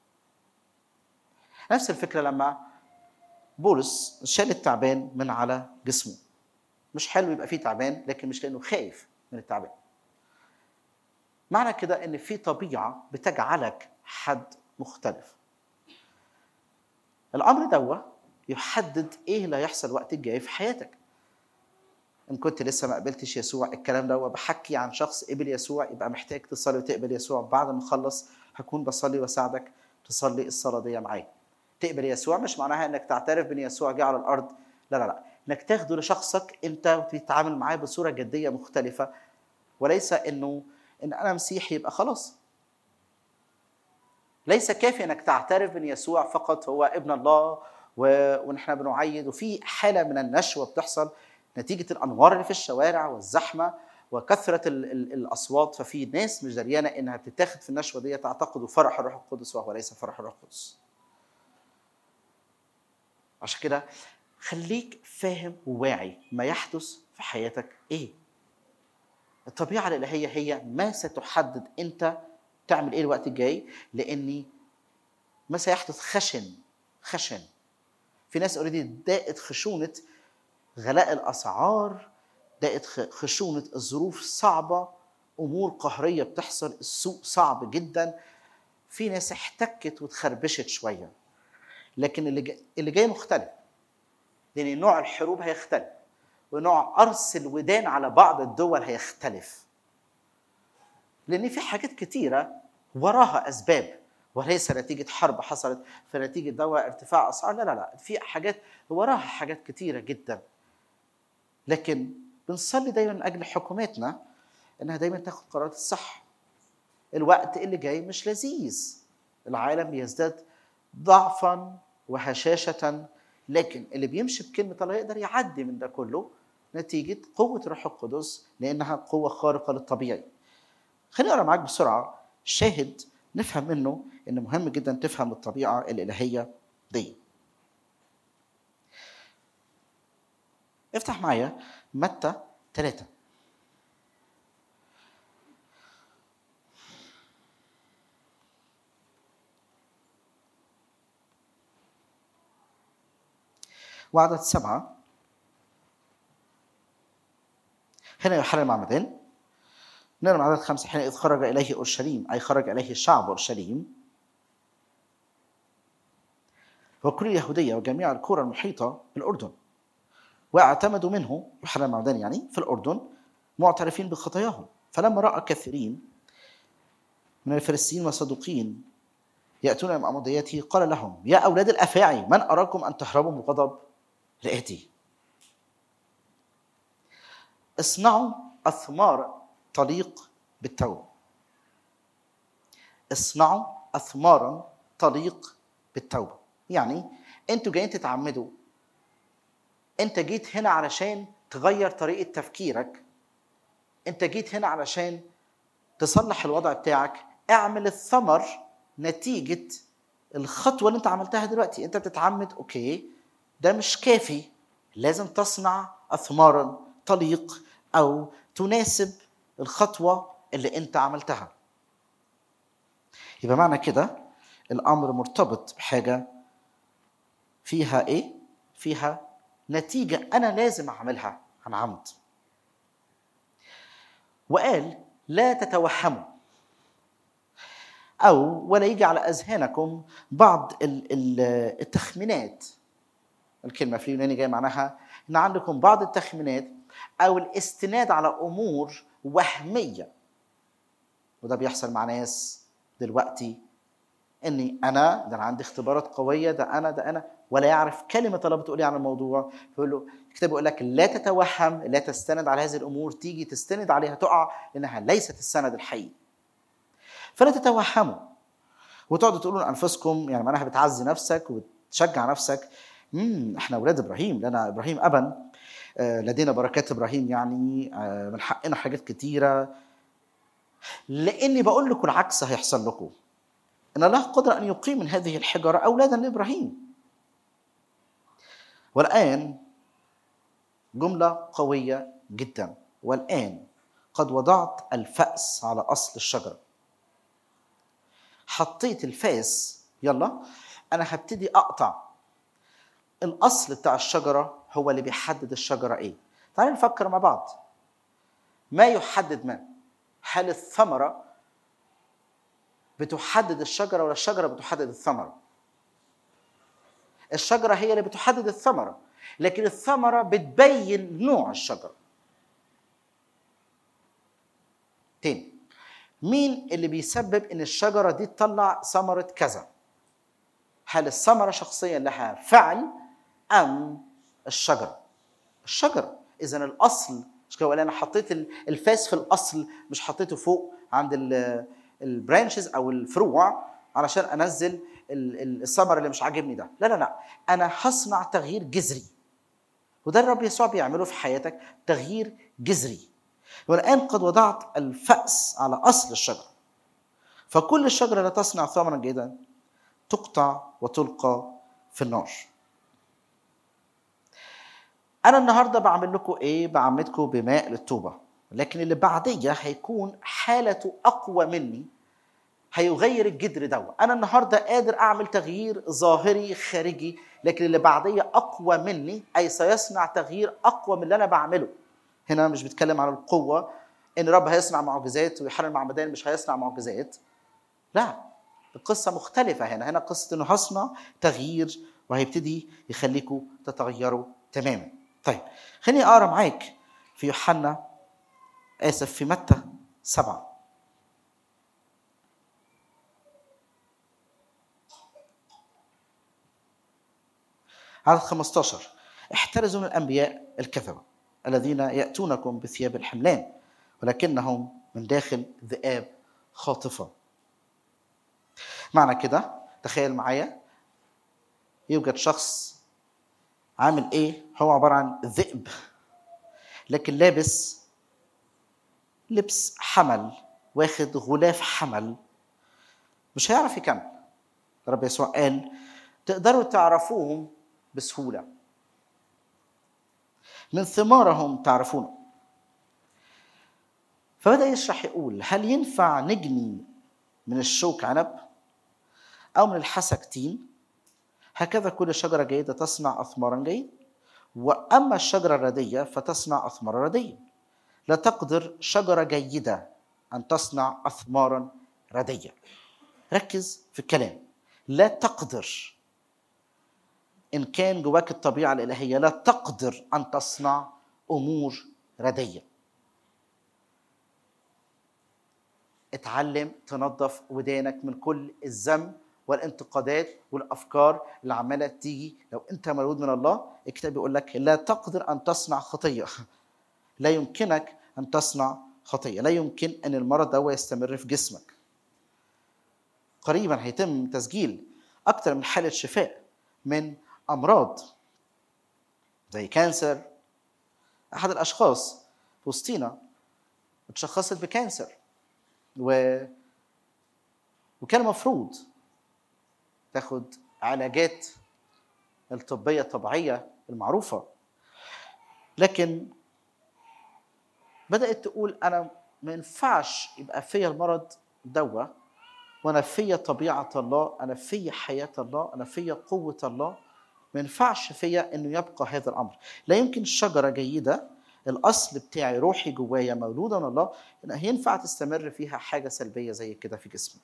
نفس الفكره لما بولس شال التعبان من على جسمه مش حلو يبقى فيه تعبان لكن مش لانه خايف من التعبان معنى كده ان في طبيعه بتجعلك حد مختلف الامر دوا يحدد ايه اللي هيحصل الوقت الجاي في حياتك ان كنت لسه ما قبلتش يسوع الكلام ده بحكي عن شخص قبل يسوع يبقى محتاج تصلي وتقبل يسوع بعد ما اخلص هكون بصلي واساعدك تصلي الصلاه دي معايا تقبل يسوع مش معناها انك تعترف بان يسوع جه على الارض لا لا لا انك تاخده لشخصك انت وتتعامل معاه بصوره جديه مختلفه وليس انه ان انا مسيحي يبقى خلاص ليس كافي انك تعترف بان يسوع فقط هو ابن الله و- ونحن بنعيد وفي حاله من النشوه بتحصل نتيجه الانوار اللي في الشوارع والزحمه وكثره ال- ال- الاصوات ففي ناس مش دريانه انها بتتاخد في النشوه دي تعتقد فرح الروح القدس وهو ليس فرح الروح القدس. عشان كده خليك فاهم وواعي ما يحدث في حياتك ايه. الطبيعه الالهيه هي ما ستحدد انت تعمل ايه الوقت الجاي لاني ما سيحدث خشن خشن في ناس اوريدي داقت خشونه غلاء الاسعار داقت خ- خشونه الظروف صعبه امور قهريه بتحصل السوق صعب جدا في ناس احتكت وتخربشت شويه لكن اللي جاي, اللي جاي مختلف لان نوع الحروب هيختلف ونوع قرص الودان على بعض الدول هيختلف لان في حاجات كتيره وراها اسباب وليس نتيجه حرب حصلت فنتيجه دواء ارتفاع اسعار لا لا لا في حاجات وراها حاجات كتيره جدا لكن بنصلي دايما من اجل حكوماتنا انها دايما تاخد قرارات الصح الوقت اللي جاي مش لذيذ العالم بيزداد ضعفا وهشاشه لكن اللي بيمشي بكلمه الله يقدر يعدي من ده كله نتيجه قوه الروح القدس لانها قوه خارقه للطبيعي خليني اقرا معاك بسرعه شاهد نفهم منه ان مهم جدا تفهم الطبيعه الالهيه دي افتح معايا متى ثلاثة وعدد سبعة هنا يوحنا المعمدان نرى من عدد خمسة حينئذ خرج إليه أورشليم أي خرج إليه شعب أورشليم وكل اليهودية وجميع القرى المحيطة بالأردن واعتمدوا منه يوحنا المعمدان يعني في الأردن معترفين بخطاياهم فلما رأى كثيرين من الفريسيين والصدوقين يأتون إلى مأموديته قال لهم يا أولاد الأفاعي من أراكم أن تهربوا من الغضب الآتي اصنعوا أثمار تليق بالتوبة اصنعوا أثمارا تليق بالتوبة يعني انتوا جايين تتعمدوا انت جيت هنا علشان تغير طريقة تفكيرك انت جيت هنا علشان تصلح الوضع بتاعك اعمل الثمر نتيجة الخطوة اللي انت عملتها دلوقتي انت بتتعمد اوكي ده مش كافي لازم تصنع اثمارا تليق او تناسب الخطوة اللي انت عملتها يبقى معنى كده الامر مرتبط بحاجة فيها ايه فيها نتيجة انا لازم اعملها عن عمد وقال لا تتوهموا او ولا يجي على اذهانكم بعض ال- ال- التخمينات الكلمه في اليوناني جايه معناها ان عندكم بعض التخمينات او الاستناد على امور وهميه وده بيحصل مع ناس دلوقتي اني انا ده انا عندي اختبارات قويه ده انا ده انا ولا يعرف كلمه الله بتقول ايه عن الموضوع فيقول له الكتاب بيقول لك لا تتوهم لا تستند على هذه الامور تيجي تستند عليها تقع لانها ليست السند الحقيقي فلا تتوهموا وتقعدوا تقولوا لانفسكم يعني معناها بتعزي نفسك وتشجع نفسك امم احنا اولاد ابراهيم لنا ابراهيم ابا آه، لدينا بركات ابراهيم يعني آه، من حقنا حاجات كتيره لاني بقول لكم العكس هيحصل لكم ان الله قدر ان يقيم من هذه الحجره اولادا لابراهيم والان جمله قويه جدا والان قد وضعت الفأس على اصل الشجره حطيت الفاس يلا انا هبتدي اقطع الاصل بتاع الشجره هو اللي بيحدد الشجره ايه تعالوا نفكر مع بعض ما يحدد ما هل الثمره بتحدد الشجره ولا الشجره بتحدد الثمره الشجره هي اللي بتحدد الثمره لكن الثمره بتبين نوع الشجره تاني مين اللي بيسبب ان الشجره دي تطلع ثمره كذا هل الثمره شخصيا لها فعل ام الشجره الشجره اذا الاصل مش كده ولا انا حطيت ال- الفاس في الاصل مش حطيته فوق عند البرانشز او الفروع علشان انزل ال- ال- الثمر اللي مش عاجبني ده لا لا لا انا هصنع تغيير جذري وده الرب يسوع بيعمله في حياتك تغيير جذري والان قد وضعت الفأس على اصل الشجره فكل الشجره لا تصنع ثمرا جيدا تقطع وتلقى في النار انا النهارده بعمل لكم ايه بعمدكم بماء للتوبه لكن اللي بعديه هيكون حالته اقوى مني هيغير الجدر ده انا النهارده قادر اعمل تغيير ظاهري خارجي لكن اللي بعديه اقوى مني اي سيصنع تغيير اقوى من اللي انا بعمله هنا مش بيتكلم عن القوه ان رب هيصنع معجزات ويوحنا المعمدان مش هيصنع معجزات لا القصه مختلفه هنا هنا قصه انه هصنع تغيير وهيبتدي يخليكم تتغيروا تماما طيب خليني اقرا معاك في يوحنا اسف في متى سبعه عدد 15 احترزوا من الانبياء الكذبه الذين ياتونكم بثياب الحملان ولكنهم من داخل ذئاب خاطفه معنى كده تخيل معايا يوجد شخص عامل ايه هو عباره عن ذئب لكن لابس لبس حمل واخد غلاف حمل مش هيعرف يكمل رب يسوع قال تقدروا تعرفوهم بسهوله من ثمارهم تعرفونه فبدا يشرح يقول هل ينفع نجني من الشوك عنب او من الحسك تين هكذا كل شجره جيده تصنع اثمارا جيده واما الشجره الرديه فتصنع اثمارا رديه لا تقدر شجره جيده ان تصنع اثمارا رديه ركز في الكلام لا تقدر ان كان جواك الطبيعه الالهيه لا تقدر ان تصنع امور رديه اتعلم تنظف ودانك من كل الذم والانتقادات والافكار اللي عماله تيجي لو انت مولود من الله الكتاب بيقول لك لا تقدر ان تصنع خطيه لا يمكنك ان تصنع خطيه لا يمكن ان المرض ده يستمر في جسمك قريبا هيتم تسجيل اكثر من حاله شفاء من امراض زي كانسر احد الاشخاص في وسطينا اتشخصت بكانسر و وكان المفروض تاخد علاجات الطبيه الطبيعيه المعروفه لكن بدات تقول انا ما ينفعش يبقى فيا المرض دوا وانا فيا طبيعه الله انا فيا حياه الله انا فيا قوه الله ما ينفعش فيا انه يبقى هذا الامر لا يمكن شجره جيده الاصل بتاعي روحي جوايا مولوده من الله إن ينفع تستمر فيها حاجه سلبيه زي كده في جسمي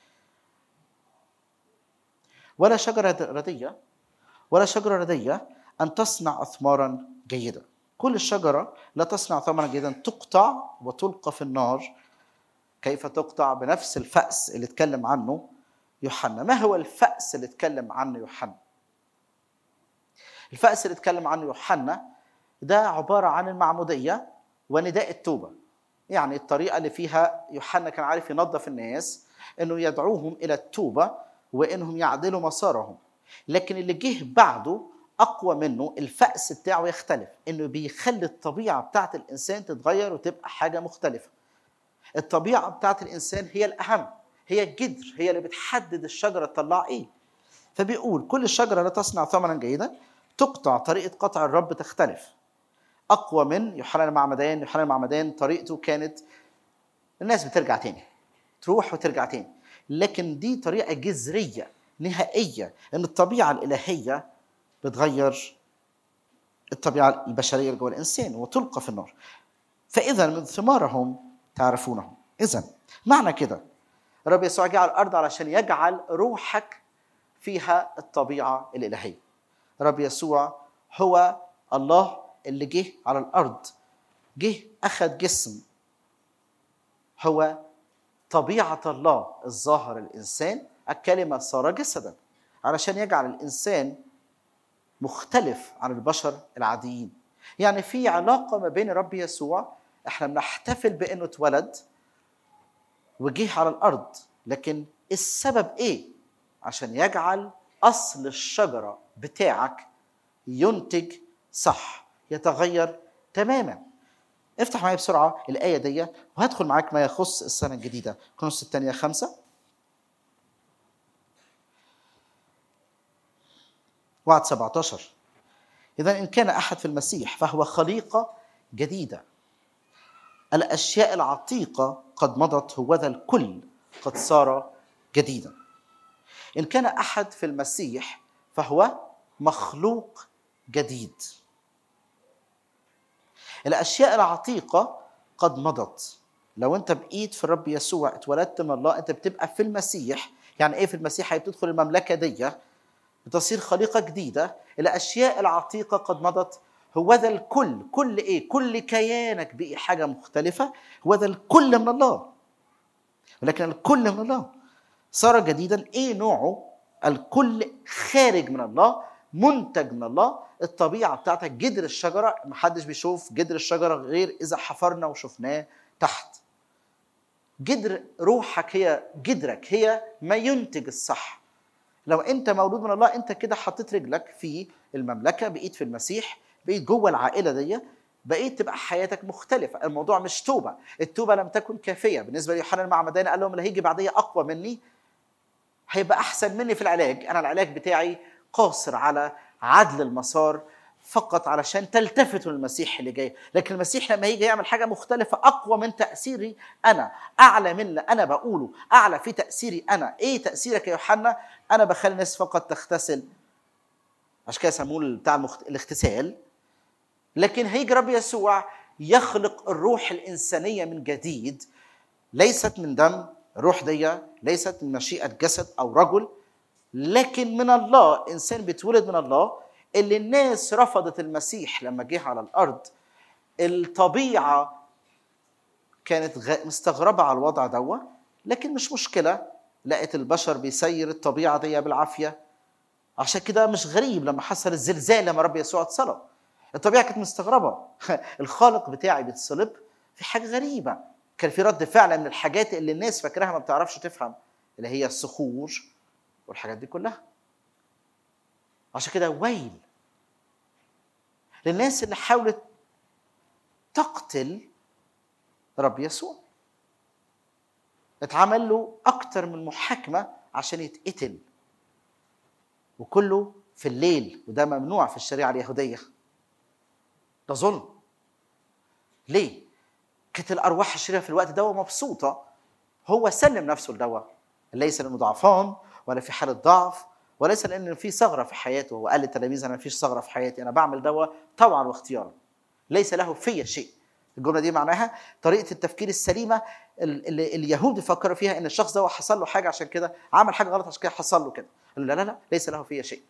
ولا شجره رديه ولا شجره رديه ان تصنع اثمارا جيده كل الشجره لا تصنع ثمرا جيدا تقطع وتلقى في النار كيف تقطع بنفس الفأس اللي اتكلم عنه يوحنا ما هو الفأس اللي اتكلم عنه يوحنا الفأس اللي اتكلم عنه يوحنا ده عبارة عن المعمودية ونداء التوبة يعني الطريقة اللي فيها يوحنا كان عارف ينظف الناس انه يدعوهم الى التوبة وانهم يعدلوا مسارهم لكن اللي جه بعده اقوى منه الفأس بتاعه يختلف انه بيخلي الطبيعة بتاعت الانسان تتغير وتبقى حاجة مختلفة الطبيعة بتاعت الانسان هي الاهم هي الجذر هي اللي بتحدد الشجرة تطلع ايه فبيقول كل شجرة لا تصنع ثمرا جيدا تقطع طريقة قطع الرب تختلف أقوى من يوحنا المعمدان يوحنا المعمدان طريقته كانت الناس بترجع تاني تروح وترجع تاني لكن دي طريقة جذرية نهائية إن الطبيعة الإلهية بتغير الطبيعة البشرية اللي جوه الإنسان وتلقى في النار فإذا من ثمارهم تعرفونهم إذا معنى كده الرب يسوع جه على الأرض علشان يجعل روحك فيها الطبيعة الإلهية رب يسوع هو الله اللي جه على الارض جه اخذ جسم هو طبيعه الله الظاهر الانسان الكلمه صار جسدا علشان يجعل الانسان مختلف عن البشر العاديين يعني في علاقه ما بين الرب يسوع احنا بنحتفل بانه اتولد وجه على الارض لكن السبب ايه عشان يجعل اصل الشجره بتاعك ينتج صح يتغير تماما افتح معايا بسرعه الايه دي وهدخل معاك ما يخص السنه الجديده كونس الثانيه خمسة وعد 17 إذا إن كان أحد في المسيح فهو خليقة جديدة الأشياء العتيقة قد مضت هوذا الكل قد صار جديدا إن كان أحد في المسيح فهو مخلوق جديد الأشياء العتيقة قد مضت لو أنت بقيت في الرب يسوع اتولدت من الله أنت بتبقى في المسيح يعني إيه في المسيح هي بتدخل المملكة دي بتصير خليقة جديدة الأشياء العتيقة قد مضت هو ذا الكل كل إيه كل كيانك بقي حاجة مختلفة هو ذا الكل من الله ولكن الكل من الله صار جديدا إيه نوعه الكل خارج من الله منتج من الله الطبيعة بتاعتك جدر الشجرة محدش بيشوف جدر الشجرة غير إذا حفرنا وشفناه تحت جدر روحك هي جدرك هي ما ينتج الصح لو انت مولود من الله انت كده حطيت رجلك في المملكه بقيت في المسيح بقيت جوه العائله دي بقيت تبقى حياتك مختلفه الموضوع مش توبه التوبه لم تكن كافيه بالنسبه ليوحنا المعمداني قال لهم اللي هيجي بعديه اقوى مني هيبقى احسن مني في العلاج انا العلاج بتاعي قاصر على عدل المسار فقط علشان تلتفتوا للمسيح اللي جاي لكن المسيح لما يجي يعمل حاجه مختلفه اقوى من تاثيري انا اعلى من اللي انا بقوله اعلى في تاثيري انا ايه تاثيرك يا يوحنا انا بخلي الناس فقط تغتسل عشان كده سموه بتاع المخت... الاغتسال لكن هيجي رب يسوع يخلق الروح الانسانيه من جديد ليست من دم الروح دي ليست من مشيئه جسد او رجل لكن من الله انسان بيتولد من الله اللي الناس رفضت المسيح لما جه على الارض الطبيعه كانت غ- مستغربه على الوضع دوا لكن مش مشكله لقت البشر بيسير الطبيعه دي بالعافيه عشان كده مش غريب لما حصل الزلزال لما رب يسوع اتصلب الطبيعه كانت مستغربه الخالق بتاعي بيتصلب في حاجه غريبه كان في رد فعل من الحاجات اللي الناس فاكراها ما بتعرفش تفهم اللي هي الصخور والحاجات دي كلها عشان كده ويل للناس اللي حاولت تقتل رب يسوع اتعمل له اكتر من محاكمه عشان يتقتل وكله في الليل وده ممنوع في الشريعه اليهوديه ده ظلم ليه كانت الارواح الشريره في الوقت ده مبسوطه هو سلم نفسه لدوا ليس لانه ضعفان ولا في حاله ضعف وليس لان في ثغره في حياته هو قال للتلاميذ انا ما فيش ثغره في حياتي انا بعمل دوا طوعا واختيارا ليس له في شيء الجمله دي معناها طريقه التفكير السليمه اللي اليهود فكروا فيها ان الشخص ده حصل له حاجه عشان كده عمل حاجه غلط عشان كده حصل له كده قالوا لا لا لا ليس له في شيء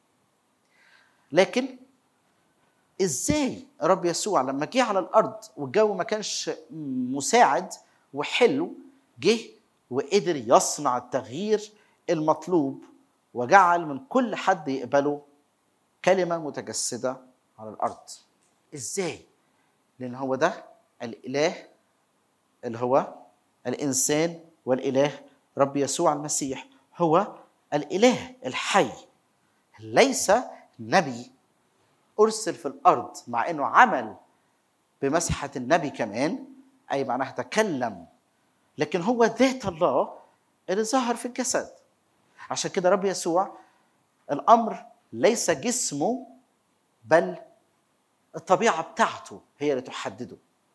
لكن ازاي رب يسوع لما جه على الارض والجو ما كانش مساعد وحلو جه وقدر يصنع التغيير المطلوب وجعل من كل حد يقبله كلمه متجسده على الارض ازاي لان هو ده الاله اللي هو الانسان والاله رب يسوع المسيح هو الاله الحي ليس نبي ارسل في الارض مع انه عمل بمسحه النبي كمان اي معناها تكلم لكن هو ذات الله اللي ظهر في الجسد عشان كده رب يسوع الامر ليس جسمه بل الطبيعه بتاعته هي اللي تحدده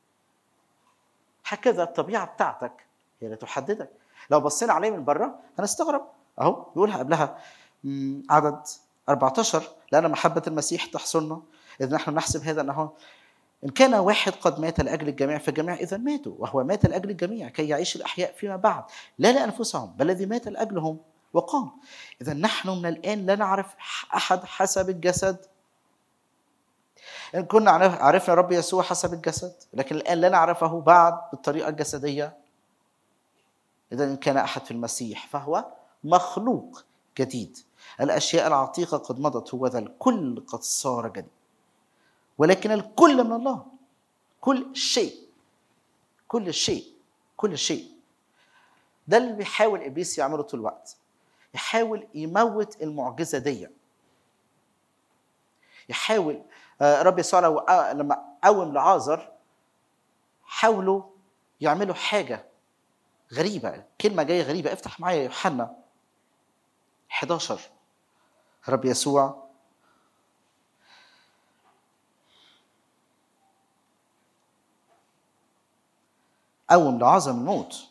هكذا الطبيعه بتاعتك هي اللي تحددك لو بصينا عليه من بره هنستغرب اهو بيقولها قبلها مم، عدد 14 لان محبه المسيح تحصلنا اذ نحن نحسب هذا انه ان كان واحد قد مات لاجل الجميع فالجميع اذا ماتوا وهو مات لاجل الجميع كي يعيش الاحياء فيما بعد لا لانفسهم بل الذي مات لاجلهم وقام اذا نحن من الان لا نعرف احد حسب الجسد إن كنا عرف- عرفنا رب يسوع حسب الجسد لكن الآن لا نعرفه بعد بالطريقة الجسدية إذا إن كان أحد في المسيح فهو مخلوق جديد الأشياء العتيقة قد مضت هو ذا الكل قد صار جديد ولكن الكل من الله كل شيء كل شيء كل شيء ده اللي بيحاول ابليس يعمله طول الوقت يحاول يموت المعجزه دي يحاول آه، رب يسوع لو آه، لما قوم لعازر حاولوا يعملوا حاجه غريبه كلمه جايه غريبه افتح معايا يوحنا 11 رب يسوع قوم لعازر من الموت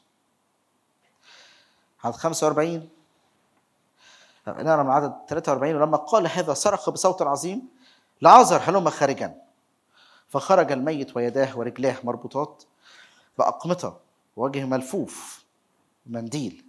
عدد 45 نقرا من عدد 43 ولما قال هذا صرخ بصوت عظيم لعازر هلم خارجا فخرج الميت ويداه ورجلاه مربوطات بأقمطة ووجهه ملفوف منديل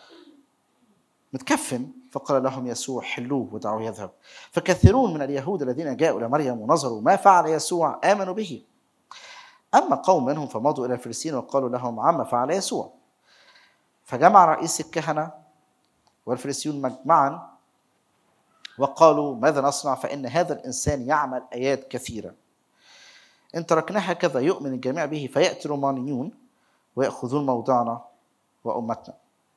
متكفن فقال لهم يسوع حلوه ودعوه يذهب فكثيرون من اليهود الذين جاءوا إلى مريم ونظروا ما فعل يسوع آمنوا به أما قوم منهم فمضوا إلى الفريسيين وقالوا لهم عما فعل يسوع فجمع رئيس الكهنة والفريسيون مجمعا وقالوا ماذا نصنع فإن هذا الإنسان يعمل آيات كثيرة إن تركناه هكذا يؤمن الجميع به فيأتي الرومانيون ويأخذون موضعنا وأمتنا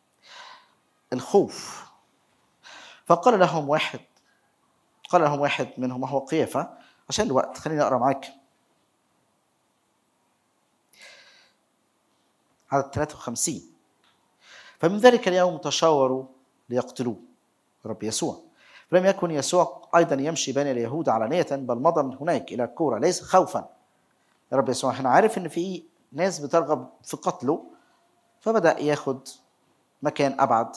الخوف فقال لهم واحد قال لهم واحد منهم وهو قيافة عشان الوقت خليني أقرأ معاك عدد 53 فمن ذلك اليوم تشاوروا ليقتلوه رب يسوع فلم يكن يسوع ايضا يمشي بين اليهود علانيه بل مضى من هناك الى الكوره ليس خوفا رب يسوع احنا عارف ان في ناس بترغب في قتله فبدا ياخد مكان ابعد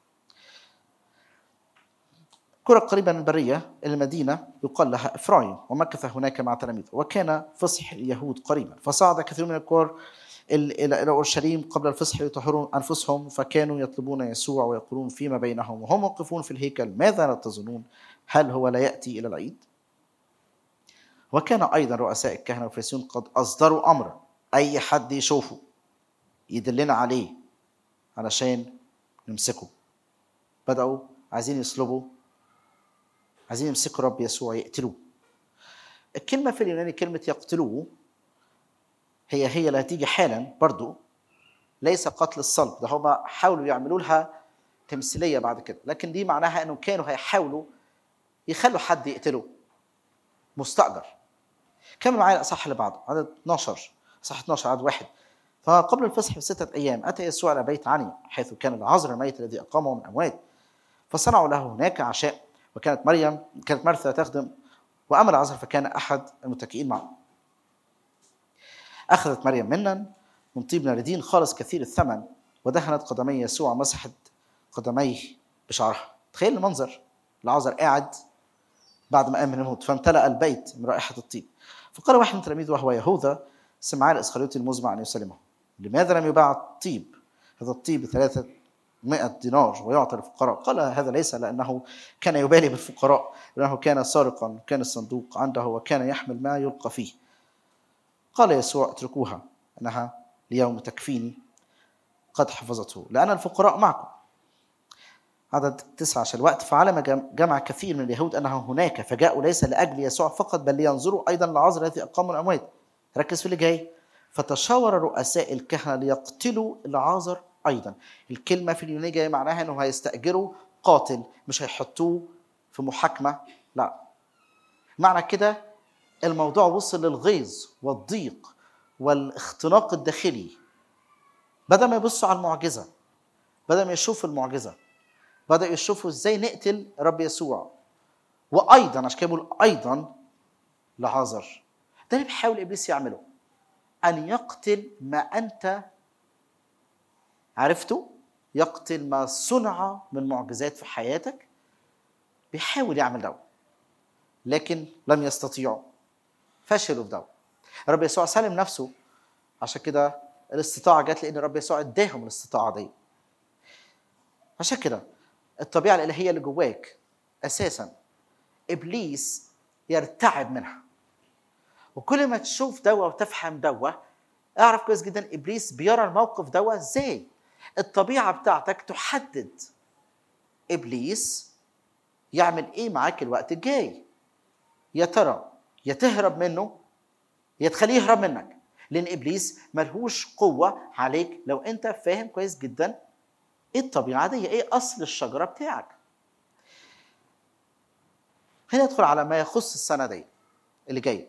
كرة قريبة من البرية المدينة يقال لها إفرايم ومكث هناك مع تلاميذه وكان فصح اليهود قريبا فصعد كثير من الكور ال- إلى إلى أورشليم قبل الفصح ليطهرون أنفسهم فكانوا يطلبون يسوع ويقولون فيما بينهم وهم واقفون في الهيكل ماذا لا تظنون هل هو لا يأتي إلى العيد وكان أيضا رؤساء الكهنة والفريسيون قد أصدروا أمرا أي حد يشوفه يدلنا عليه علشان نمسكه بدأوا عايزين يصلبوا عايزين يمسكوا رب يسوع يقتلوه الكلمة في اليوناني كلمة يقتلوه هي هي اللي هتيجي حالا برضو ليس قتل الصلب ده هما حاولوا يعملوا لها تمثيليه بعد كده لكن دي معناها انهم كانوا هيحاولوا يخلوا حد يقتله مستاجر كمل معايا الاصح اللي بعده عدد 12 اصح 12 عدد واحد فقبل الفصح بستة أيام أتى يسوع إلى بيت عنيا حيث كان العذر الميت الذي أقامه من الأموات فصنعوا له هناك عشاء وكانت مريم كانت مرثا تخدم وأما العذر فكان أحد المتكئين معه أخذت مريم منا من طيب ناردين خالص كثير الثمن ودهنت قدمي يسوع مسحت قدميه بشعرها تخيل المنظر العازر قاعد بعد ما قام من الموت فامتلأ البيت من رائحة الطيب فقال واحد من تلاميذه وهو يهوذا سمعان الإسخريوطي المزمع أن يسلمه لماذا لم يباع الطيب هذا الطيب بثلاثة مئة دينار ويعطى للفقراء قال هذا ليس لأنه كان يبالي بالفقراء لأنه كان سارقا كان الصندوق عنده وكان يحمل ما يلقى فيه قال يسوع اتركوها انها ليوم تكفيني قد حفظته لان الفقراء معكم عدد تسعة عشان الوقت فعلم جم- جمع كثير من اليهود انه هناك فجاءوا ليس لاجل يسوع فقط بل لينظروا ايضا العذر الذي اقام الاموات ركز في اللي جاي فتشاور رؤساء الكهنه ليقتلوا العازر ايضا الكلمه في اليوناني جايه معناها انه هيستاجروا قاتل مش هيحطوه في محاكمه لا معنى كده الموضوع وصل للغيظ والضيق والاختناق الداخلي بدل ما يبصوا على المعجزه بدل ما يشوفوا المعجزه بدأوا يشوفوا ازاي نقتل رب يسوع وايضا عشان كده بقول ايضا لعازر ده اللي بيحاول ابليس يعمله ان يقتل ما انت عرفته يقتل ما صنع من معجزات في حياتك بيحاول يعمل ده لكن لم يستطيعوا فشلوا في ده رب يسوع سلم نفسه عشان كده الاستطاعه جت لان رب يسوع اداهم الاستطاعه دي عشان كده الطبيعه الالهيه اللي جواك اساسا ابليس يرتعب منها وكل ما تشوف دوا وتفهم دوا اعرف كويس جدا ابليس بيرى الموقف دوا ازاي الطبيعه بتاعتك تحدد ابليس يعمل ايه معاك الوقت الجاي يا ترى يا تهرب منه يا تخليه يهرب منك لان ابليس ملهوش قوه عليك لو انت فاهم كويس جدا ايه الطبيعه دي ايه اصل الشجره بتاعك هنا ندخل على ما يخص السنه دي اللي جايه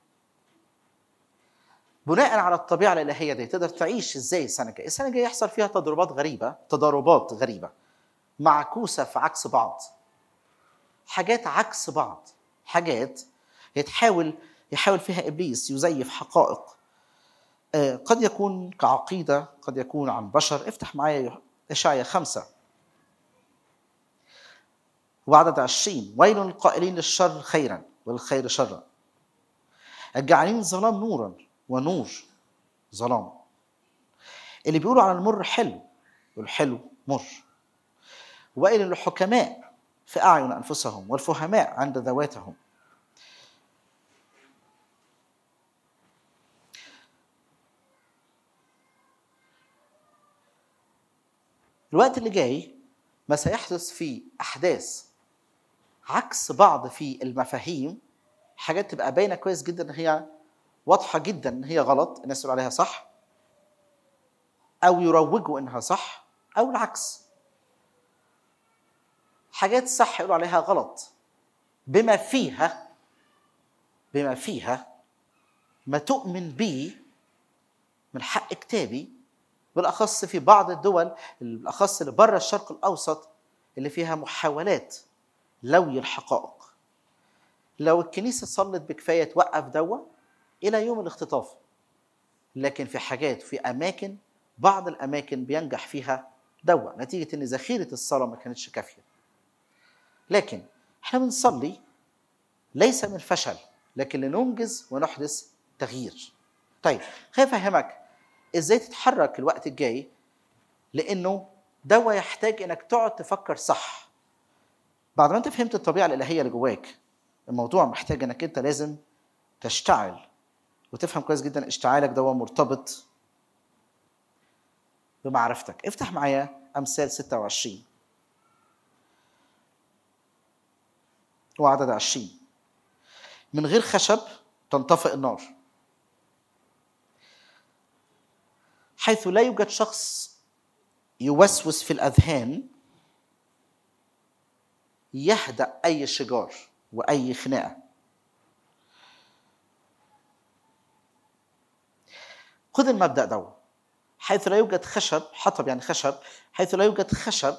بناء على الطبيعه الالهيه دي تقدر تعيش ازاي السنه الجايه السنه الجايه يحصل فيها تضربات غريبه تضاربات غريبه معكوسه في عكس بعض حاجات عكس بعض حاجات يتحاول يحاول فيها ابليس يزيف حقائق آه، قد يكون كعقيده قد يكون عن بشر افتح معايا اشعيا خمسه وعدد عشرين ويل للقائلين للشر خيرا والخير شرا الجعلين ظلام نورا ونور ظلام اللي بيقولوا على المر حلو والحلو مر وإلى للحكماء في أعين أنفسهم والفهماء عند ذواتهم الوقت اللي جاي ما سيحدث في أحداث عكس بعض في المفاهيم حاجات تبقى باينة كويس جدا إن هي واضحة جدا إن هي غلط الناس يقولوا عليها صح أو يروجوا إنها صح أو العكس حاجات صح يقولوا عليها غلط بما فيها بما فيها ما تؤمن به من حق كتابي بالاخص في بعض الدول بالاخص اللي بره الشرق الاوسط اللي فيها محاولات لوي الحقائق لو الكنيسه صلت بكفايه توقف دوا الى يوم الاختطاف لكن في حاجات في اماكن بعض الاماكن بينجح فيها دوا نتيجه ان ذخيره الصلاه ما كانتش كافيه لكن احنا بنصلي ليس من فشل لكن لننجز ونحدث تغيير طيب خليني افهمك ازاي تتحرك الوقت الجاي لانه دوا يحتاج انك تقعد تفكر صح بعد ما انت فهمت الطبيعه الالهيه اللي جواك الموضوع محتاج انك انت لازم تشتعل وتفهم كويس جدا اشتعالك ده مرتبط بمعرفتك افتح معايا امثال 26 وعدد 20 من غير خشب تنطفئ النار حيث لا يوجد شخص يوسوس في الاذهان يهدا اي شجار واي خناقه خذ المبدا ده حيث لا يوجد خشب حطب يعني خشب حيث لا يوجد خشب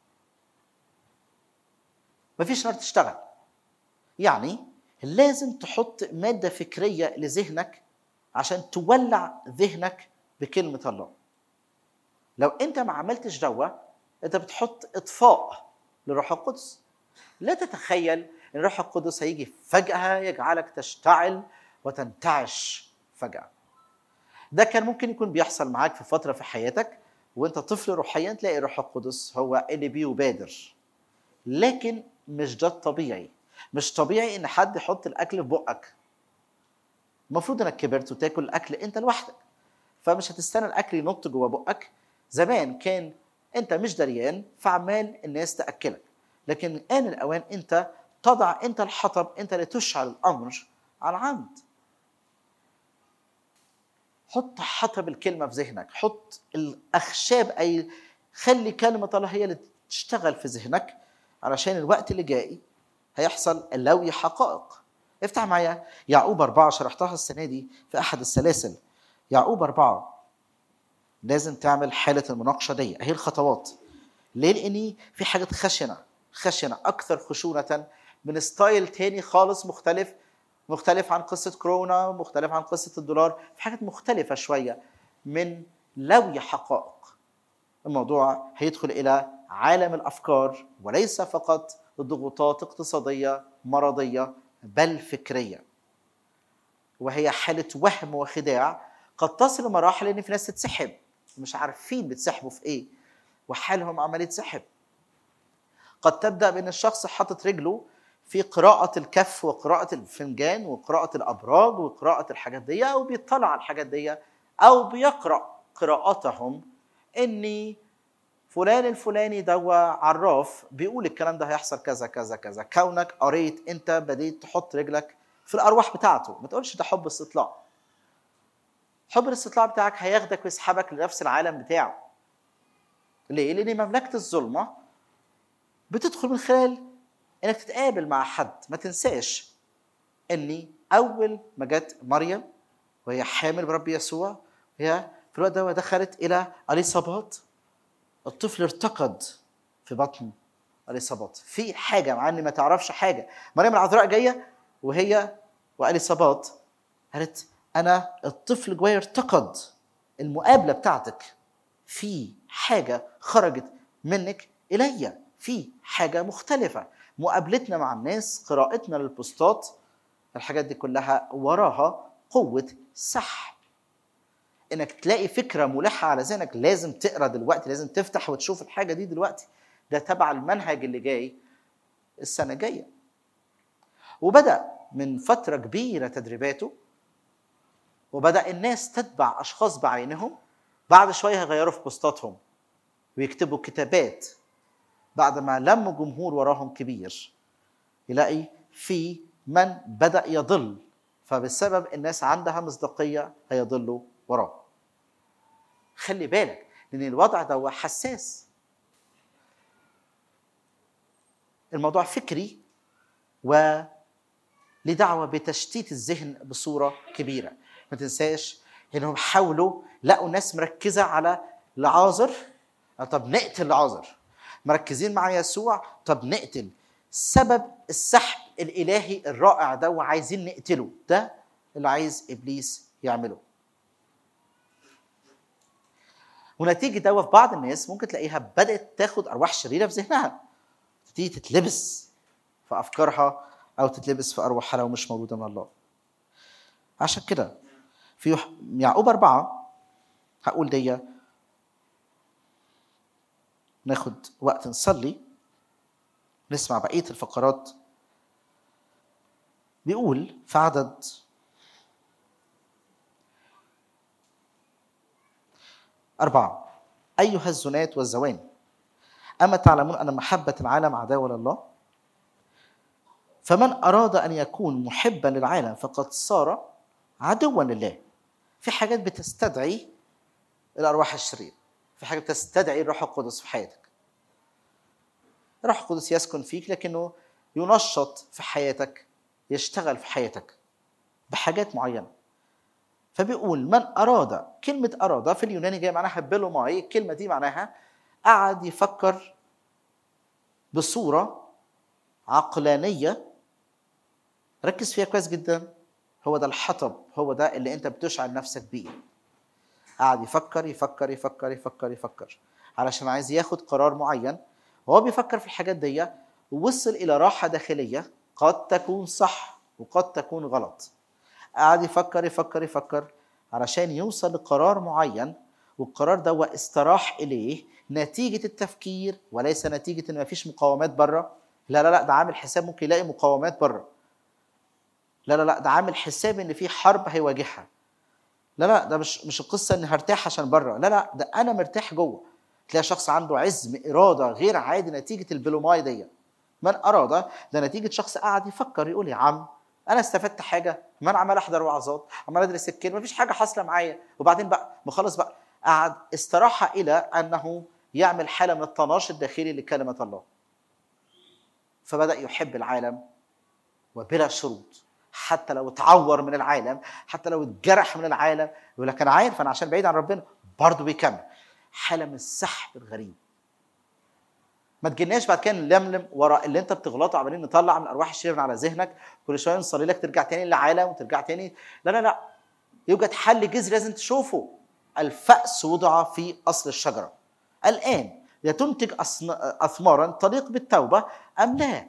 مفيش نار تشتغل يعني لازم تحط مادة فكرية لذهنك عشان تولع ذهنك بكلمة الله لو انت ما عملتش دوا انت بتحط اطفاء للروح القدس لا تتخيل ان الروح القدس هيجي فجأة يجعلك تشتعل وتنتعش فجأة ده كان ممكن يكون بيحصل معاك في فترة في حياتك وانت طفل روحيا تلاقي الروح القدس هو اللي بيبادر لكن مش ده الطبيعي مش طبيعي ان حد يحط الاكل في بقك المفروض انك كبرت وتاكل الاكل انت لوحدك فمش هتستنى الاكل ينط جوه بقك زمان كان انت مش دريان فعمال الناس تاكلك لكن ان الاوان انت تضع انت الحطب انت اللي تشعل الامر على عمد حط حطب الكلمه في ذهنك حط الاخشاب اي خلي كلمه الله هي اللي تشتغل في ذهنك علشان الوقت اللي جاي هيحصل لوي حقائق افتح معايا يعقوب أربعة شرحتها السنة دي في أحد السلاسل يعقوب أربعة لازم تعمل حالة المناقشة دي أهي الخطوات ليه؟ لأني في حاجات خشنة خشنة أكثر خشونة من ستايل تاني خالص مختلف مختلف عن قصة كورونا مختلف عن قصة الدولار في حاجات مختلفة شوية من لوي حقائق الموضوع هيدخل إلى عالم الأفكار وليس فقط ضغوطات اقتصادية مرضية بل فكرية وهي حالة وهم وخداع قد تصل لمراحل ان في ناس تتسحب مش عارفين بتسحبوا في ايه وحالهم عمال يتسحب قد تبدا بان الشخص حاطط رجله في قراءة الكف وقراءة الفنجان وقراءة الأبراج وقراءة الحاجات دي أو بيطلع على الحاجات دي أو بيقرأ قراءاتهم إني فلان الفلاني دوا عراف بيقول الكلام ده هيحصل كذا كذا كذا كونك قريت انت بديت تحط رجلك في الارواح بتاعته ما تقولش ده حب استطلاع حب الاستطلاع بتاعك هياخدك ويسحبك لنفس العالم بتاعه ليه لان مملكه الظلمه بتدخل من خلال انك تتقابل مع حد ما تنساش اني اول ما جت مريم وهي حامل برب يسوع هي في الوقت ده دخلت الى اليصابات الطفل ارتقد في بطن اليصابات في حاجه مع ان ما تعرفش حاجه مريم العذراء جايه وهي واليصابات قالت انا الطفل جوايا ارتقد المقابله بتاعتك في حاجه خرجت منك الي في حاجه مختلفه مقابلتنا مع الناس قراءتنا للبوستات الحاجات دي كلها وراها قوه سحب انك تلاقي فكره ملحه على ذهنك لازم تقرا دلوقتي لازم تفتح وتشوف الحاجه دي دلوقتي ده تبع المنهج اللي جاي السنه الجايه وبدا من فتره كبيره تدريباته وبدا الناس تتبع اشخاص بعينهم بعد شويه هيغيروا في بوستاتهم ويكتبوا كتابات بعد ما لموا جمهور وراهم كبير يلاقي في من بدا يضل فبسبب الناس عندها مصداقيه هيضلوا وراه خلي بالك لان الوضع ده حساس الموضوع فكري و ليه دعوه بتشتيت الذهن بصوره كبيره ما تنساش انهم حاولوا لقوا ناس مركزه على لعازر طب نقتل لعازر مركزين مع يسوع طب نقتل سبب السحب الالهي الرائع ده وعايزين نقتله ده اللي عايز ابليس يعمله ونتيجه ده في بعض الناس ممكن تلاقيها بدات تاخد ارواح شريره في ذهنها تبتدي تتلبس في افكارها او تتلبس في ارواحها لو مش موجوده من الله عشان كده في يعقوب أربعة هقول دي ناخد وقت نصلي نسمع بقية الفقرات بيقول في عدد أربعة أيها الزنات والزواني أما تعلمون أن محبة العالم عداوة لله فمن أراد أن يكون محبا للعالم فقد صار عدوا لله في حاجات بتستدعي الأرواح الشريرة في حاجات بتستدعي الروح القدس في حياتك الروح القدس يسكن فيك لكنه ينشط في حياتك يشتغل في حياتك بحاجات معينة فبيقول من أراد كلمة أراد في اليوناني جاي معناها بيلو ماي الكلمة دي معناها قعد يفكر بصورة عقلانية ركز فيها كويس جدا هو ده الحطب هو ده اللي انت بتشعل نفسك بيه قعد يفكر يفكر يفكر يفكر يفكر علشان عايز ياخد قرار معين وهو بيفكر في الحاجات دي ووصل الى راحه داخليه قد تكون صح وقد تكون غلط قعد يفكر يفكر يفكر علشان يوصل لقرار معين والقرار ده استراح اليه نتيجه التفكير وليس نتيجه ان مفيش مقاومات بره لا لا لا ده عامل حساب ممكن يلاقي مقاومات بره لا لا لا ده عامل حساب ان في حرب هيواجهها لا لا ده مش مش القصه اني هرتاح عشان بره لا لا ده انا مرتاح جوه تلاقي شخص عنده عزم اراده غير عادي نتيجه البلوماي دي من اراد ده نتيجه شخص قعد يفكر يقول يا عم انا استفدت حاجه ما انا عمال احضر وعظات عمال ادرس الكلمه مفيش حاجه حاصله معايا وبعدين بقى ما خلص بقى قعد استراح الى انه يعمل حاله من الطناش الداخلي لكلمه الله فبدا يحب العالم وبلا شروط حتى لو اتعور من العالم حتى لو اتجرح من العالم يقول لك انا عارف انا عشان بعيد عن ربنا برضه بيكمل حاله من السحب الغريب ما تجيناش بعد كده نلملم ورا اللي انت بتغلطه عمالين نطلع من ارواح الشرير من على ذهنك كل شويه نصلي لك ترجع تاني للعالم وترجع تاني لا لا لا يوجد حل جذري لازم تشوفه الفأس وضع في اصل الشجره الان يا تنتج اثمارا تليق بالتوبه ام لا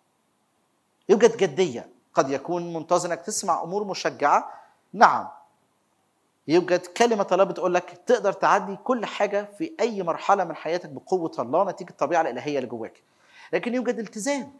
يوجد جديه قد يكون منتظر انك تسمع امور مشجعه نعم يوجد كلمه الله بتقول لك تقدر تعدي كل حاجه في اي مرحله من حياتك بقوه الله نتيجه الطبيعه الالهيه اللي جواك لكن يوجد التزام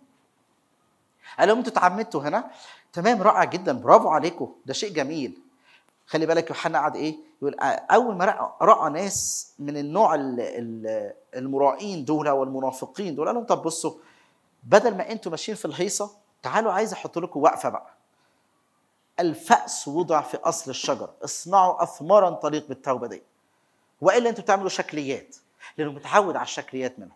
قال انتوا اتعمدتوا هنا تمام رائع جدا برافو عليكم ده شيء جميل خلي بالك يوحنا قعد ايه يقول اول ما راى راى ناس من النوع المرائين دول والمنافقين دول قال لهم طب بصوا بدل ما انتوا ماشيين في الهيصه تعالوا عايز احط لكم وقفه بقى الفأس وضع في اصل الشجر اصنعوا اثمارا طليق بالتوبه دي والا انتوا بتعملوا شكليات لانه متعود على الشكليات منهم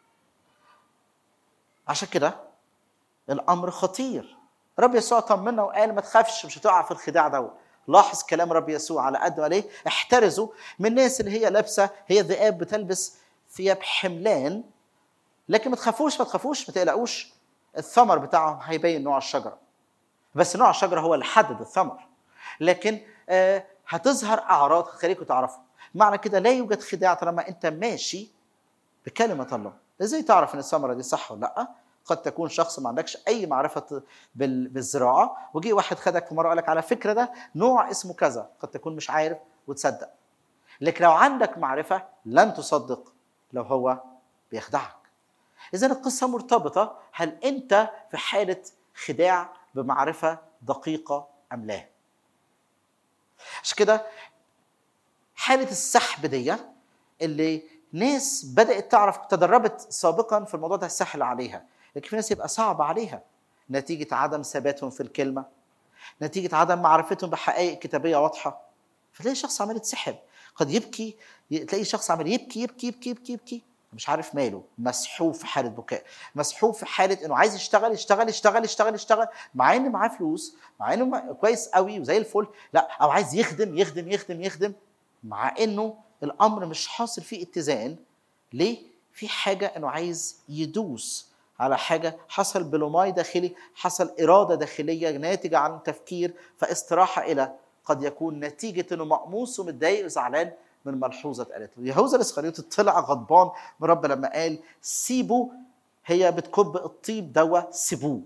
عشان كده الامر خطير رب يسوع طمنا وقال ما تخافش مش هتقع في الخداع دوت لاحظ كلام رب يسوع على قد ما ليه احترزوا من الناس اللي هي لابسه هي ذئاب بتلبس ثياب حملان لكن ما تخافوش ما تخافوش ما تقلقوش الثمر بتاعهم هيبين نوع الشجره بس نوع الشجره هو اللي حدد الثمر لكن آه هتظهر اعراض هتخليكم تعرفوا معنى كده لا يوجد خداع طالما انت ماشي بكلمه الله ازاي تعرف ان الثمره دي صح ولا لا قد تكون شخص ما عندكش اي معرفه بال- بالزراعه وجي واحد خدك في مره قال لك على فكره ده نوع اسمه كذا قد تكون مش عارف وتصدق لكن لو عندك معرفه لن تصدق لو هو بيخدعك اذا القصه مرتبطه هل انت في حاله خداع بمعرفه دقيقه ام لا عشان كده حاله السحب دي اللي ناس بدات تعرف تدربت سابقا في الموضوع ده سهل عليها لكن في ناس يبقى صعب عليها نتيجه عدم ثباتهم في الكلمه نتيجه عدم معرفتهم بحقائق كتابيه واضحه فتلاقي شخص عمال يتسحب قد يبكي تلاقي شخص عمال يبكي يبكي يبكي يبكي يبكي مش عارف ماله مسحوب في حاله بكاء مسحوب في حاله انه عايز يشتغل يشتغل يشتغل يشتغل يشتغل مع ان معاه فلوس مع انه م- كويس قوي وزي الفل لا او عايز يخدم يخدم يخدم يخدم مع انه الامر مش حاصل فيه اتزان ليه في حاجه انه عايز يدوس على حاجه حصل بلوماي داخلي حصل اراده داخليه ناتجه عن تفكير فاستراحه الى قد يكون نتيجه انه مقموص ومتضايق وزعلان من ملحوظه اتقالت له يهوذا الاسخريوطي طلع غضبان من رب لما قال سيبوا هي بتكب الطيب دوا سيبوه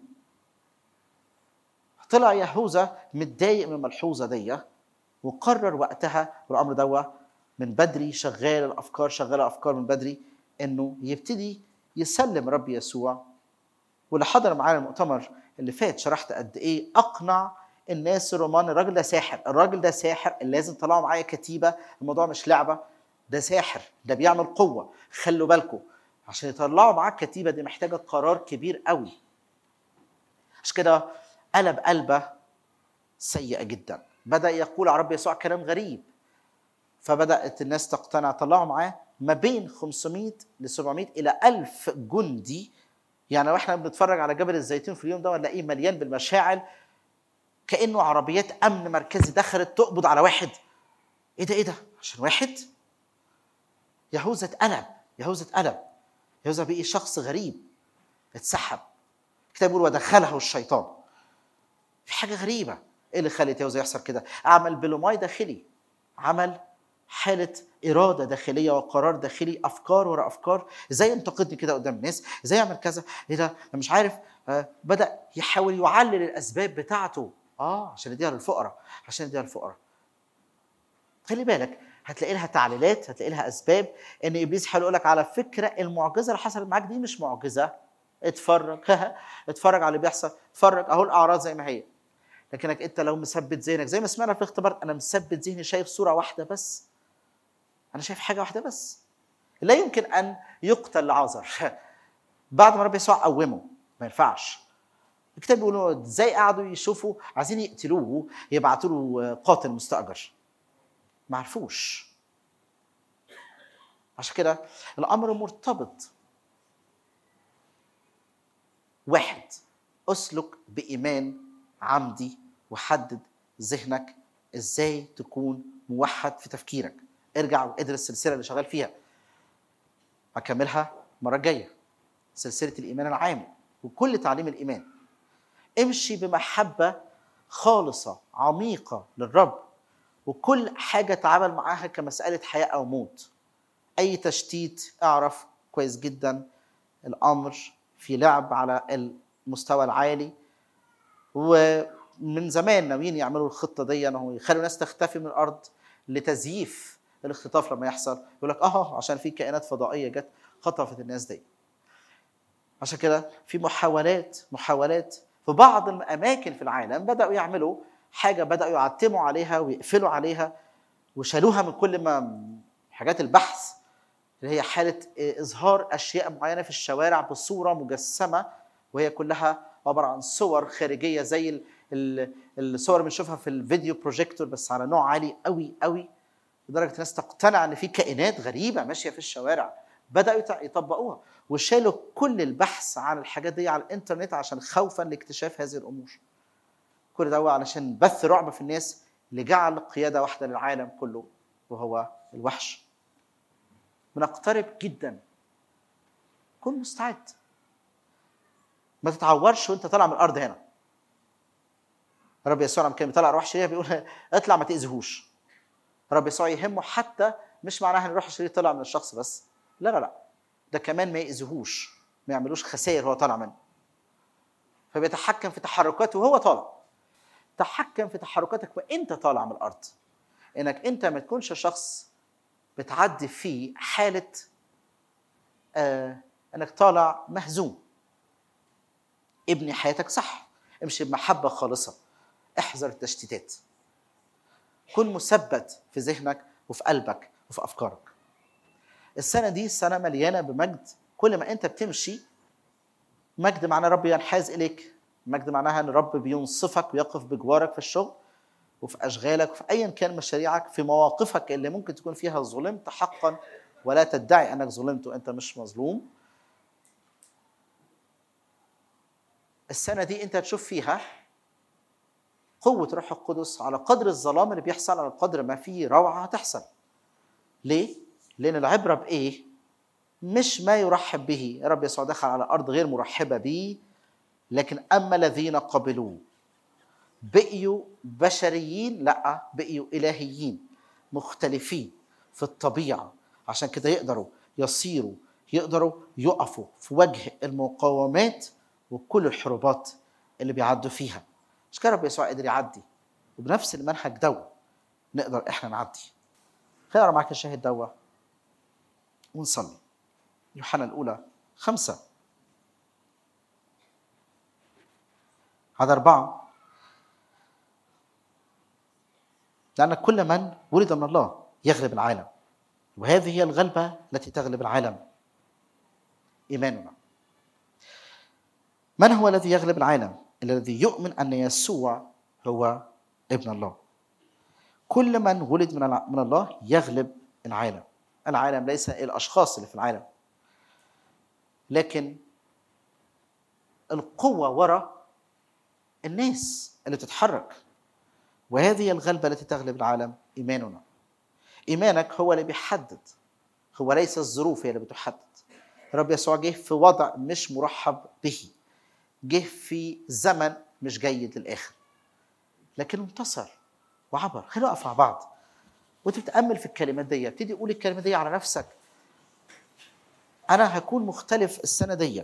طلع يهوذا متضايق من الملحوظه دي وقرر وقتها والامر دوا من بدري شغال الافكار شغاله افكار من بدري انه يبتدي يسلم رب يسوع واللي حضر معانا المؤتمر اللي فات شرحت قد ايه اقنع الناس الرومان الراجل ده ساحر الراجل ده ساحر اللي لازم تطلعوا معايا كتيبه الموضوع مش لعبه ده ساحر ده بيعمل قوه خلوا بالكم عشان يطلعوا معاك كتيبه دي محتاجه قرار كبير قوي عشان كده قلب قلبه سيئه جدا بدا يقول على رب يسوع كلام غريب فبدات الناس تقتنع طلعوا معاه ما بين 500 ل 700 الى 1000 جندي يعني واحنا بنتفرج على جبل الزيتون في اليوم ده نلاقيه مليان بالمشاعل كانه عربيات امن مركزي دخلت تقبض على واحد ايه ده ايه ده عشان واحد يهوذا اتقلب يهوذا اتقلب يهوذا بقي شخص غريب اتسحب الكتاب بيقول ودخله الشيطان في حاجه غريبه ايه اللي خلت يهوذا يحصل كده عمل بلوماي داخلي عمل حالة إرادة داخلية وقرار داخلي أفكار ورا أفكار إزاي ينتقدني كده قدام الناس إزاي يعمل كذا إيه ده أنا مش عارف آه بدأ يحاول يعلل الأسباب بتاعته آه عشان يديها للفقراء عشان يديها للفقراء خلي بالك هتلاقي لها تعليلات هتلاقي لها اسباب ان ابليس حاول يقول لك على فكره المعجزه اللي حصلت معاك دي مش معجزه اتفرج اتفرج على اللي بيحصل اتفرج اهو الاعراض زي ما هي لكنك انت لو مثبت ذهنك زي ما سمعنا في الاختبار انا مثبت ذهني شايف صوره واحده بس انا شايف حاجه واحده بس لا يمكن ان يقتل لعازر بعد ما رب يسوع قومه ما ينفعش الكتاب بيقولوا ازاي قعدوا يشوفوا عايزين يقتلوه يبعتوا له قاتل مستاجر ما عرفوش عشان كده الامر مرتبط واحد اسلك بايمان عمدي وحدد ذهنك ازاي تكون موحد في تفكيرك ارجع وادرس السلسله اللي شغال فيها هكملها المره الجايه سلسله الايمان العام وكل تعليم الايمان امشي بمحبه خالصه عميقه للرب وكل حاجه تعامل معاها كمساله حياه او موت اي تشتيت اعرف كويس جدا الامر في لعب على المستوى العالي ومن زمان ناويين يعملوا الخطه دي انه يخلوا الناس تختفي من الارض لتزييف الاختطاف لما يحصل يقول لك اه عشان في كائنات فضائيه جت خطفت الناس دي عشان كده في محاولات محاولات في بعض الاماكن في العالم بداوا يعملوا حاجه بداوا يعتموا عليها ويقفلوا عليها وشالوها من كل ما حاجات البحث اللي هي حاله اظهار اشياء معينه في الشوارع بصوره مجسمه وهي كلها عباره عن صور خارجيه زي ال- الصور اللي بنشوفها في الفيديو بروجيكتور بس على نوع عالي قوي قوي لدرجه الناس تقتنع ان في كائنات غريبه ماشيه في الشوارع بداوا يط- يطبقوها وشالوا كل البحث عن الحاجات دي على الانترنت عشان خوفا لاكتشاف هذه الامور كل ده علشان بث رعب في الناس لجعل قياده واحده للعالم كله وهو الوحش بنقترب جدا كن مستعد ما تتعورش وانت طالع من الارض هنا رب يسوع لما كان بيطلع ارواح شريره بيقول اطلع ما تاذيهوش رب يسوع يهمه حتى مش معناها ان الروح الشرير طلع من الشخص بس لا لا لا ده كمان ما يأذيهوش ما يعملوش خسائر هو طالع منه فبيتحكم في تحركاته وهو طالع تحكم في تحركاتك وانت طالع من الارض انك انت ما تكونش شخص بتعدي فيه حاله آه انك طالع مهزوم ابني حياتك صح امشي بمحبه خالصه احذر التشتيتات كن مثبت في ذهنك وفي قلبك وفي افكارك السنه دي سنه مليانه بمجد كل ما انت بتمشي مجد معناه رب ينحاز اليك مجد معناها ان الرب بينصفك ويقف بجوارك في الشغل وفي اشغالك وفي ايا كان مشاريعك في مواقفك اللي ممكن تكون فيها ظلمت حقا ولا تدعي انك ظلمت وانت مش مظلوم السنه دي انت تشوف فيها قوة روح القدس على قدر الظلام اللي بيحصل على قدر ما فيه روعة هتحصل. ليه؟ لأن العبرة بإيه؟ مش ما يرحب به، رب يسوع دخل على أرض غير مرحبة به لكن أما الذين قبلوه بقيوا بشريين لا بقيوا إلهيين مختلفين في الطبيعة عشان كده يقدروا يصيروا يقدروا يقفوا في وجه المقاومات وكل الحروبات اللي بيعدوا فيها مش كده رب يسوع قدر يعدي وبنفس المنهج دوا نقدر احنا نعدي خلينا اقرا معاك الشاهد دوا ونصلي يوحنا الاولى خمسه هذا أربعة لأن كل من ولد من الله يغلب العالم وهذه هي الغلبة التي تغلب العالم إيماننا من هو الذي يغلب العالم الذي يؤمن أن يسوع هو ابن الله كل من ولد من الع- من الله يغلب العالم العالم ليس الأشخاص اللي في العالم لكن القوة وراء الناس اللي بتتحرك وهذه هي الغلبة التي تغلب العالم إيماننا إيمانك هو اللي بيحدد هو ليس الظروف هي اللي بتحدد رب يسوع جه في وضع مش مرحب به جه في زمن مش جيد للآخر لكنه انتصر وعبر خلينا نقف مع بعض وانت بتأمل في الكلمات دي ابتدي قول الكلمات دي على نفسك أنا هكون مختلف السنة دي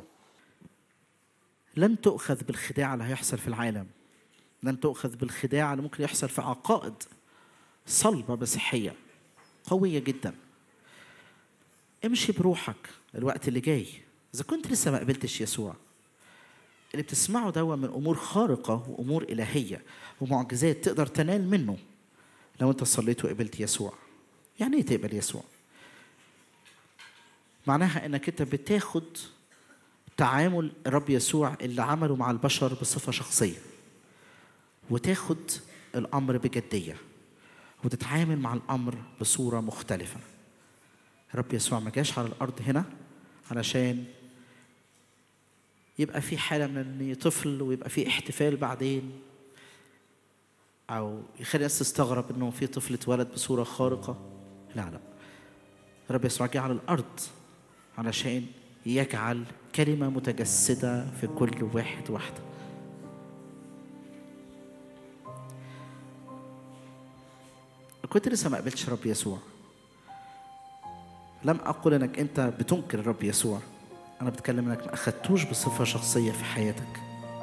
لن تؤخذ بالخداع اللي هيحصل في العالم لن تؤخذ بالخداع اللي ممكن يحصل في عقائد صلبة مسيحية قوية جدا امشي بروحك الوقت اللي جاي إذا كنت لسه ما قبلتش يسوع اللي بتسمعه دوا من أمور خارقة وأمور إلهية ومعجزات تقدر تنال منه لو أنت صليت وقبلت يسوع يعني إيه تقبل يسوع؟ معناها إنك أنت بتاخد تعامل الرب يسوع اللي عمله مع البشر بصفة شخصية وتاخد الأمر بجدية وتتعامل مع الأمر بصورة مختلفة الرب يسوع ما جاش على الأرض هنا علشان يبقى في حالة من إن طفل ويبقى في احتفال بعدين أو يخلي الناس تستغرب إنه في طفل اتولد بصورة خارقة لا لا الرب يسوع جه على الأرض علشان يجعل كلمة متجسدة في كل واحد واحدة كنت لسه ما قبلتش رب يسوع لم أقل إنك أنت بتنكر الرب يسوع أنا بتكلم إنك ما أخدتوش بصفة شخصية في حياتك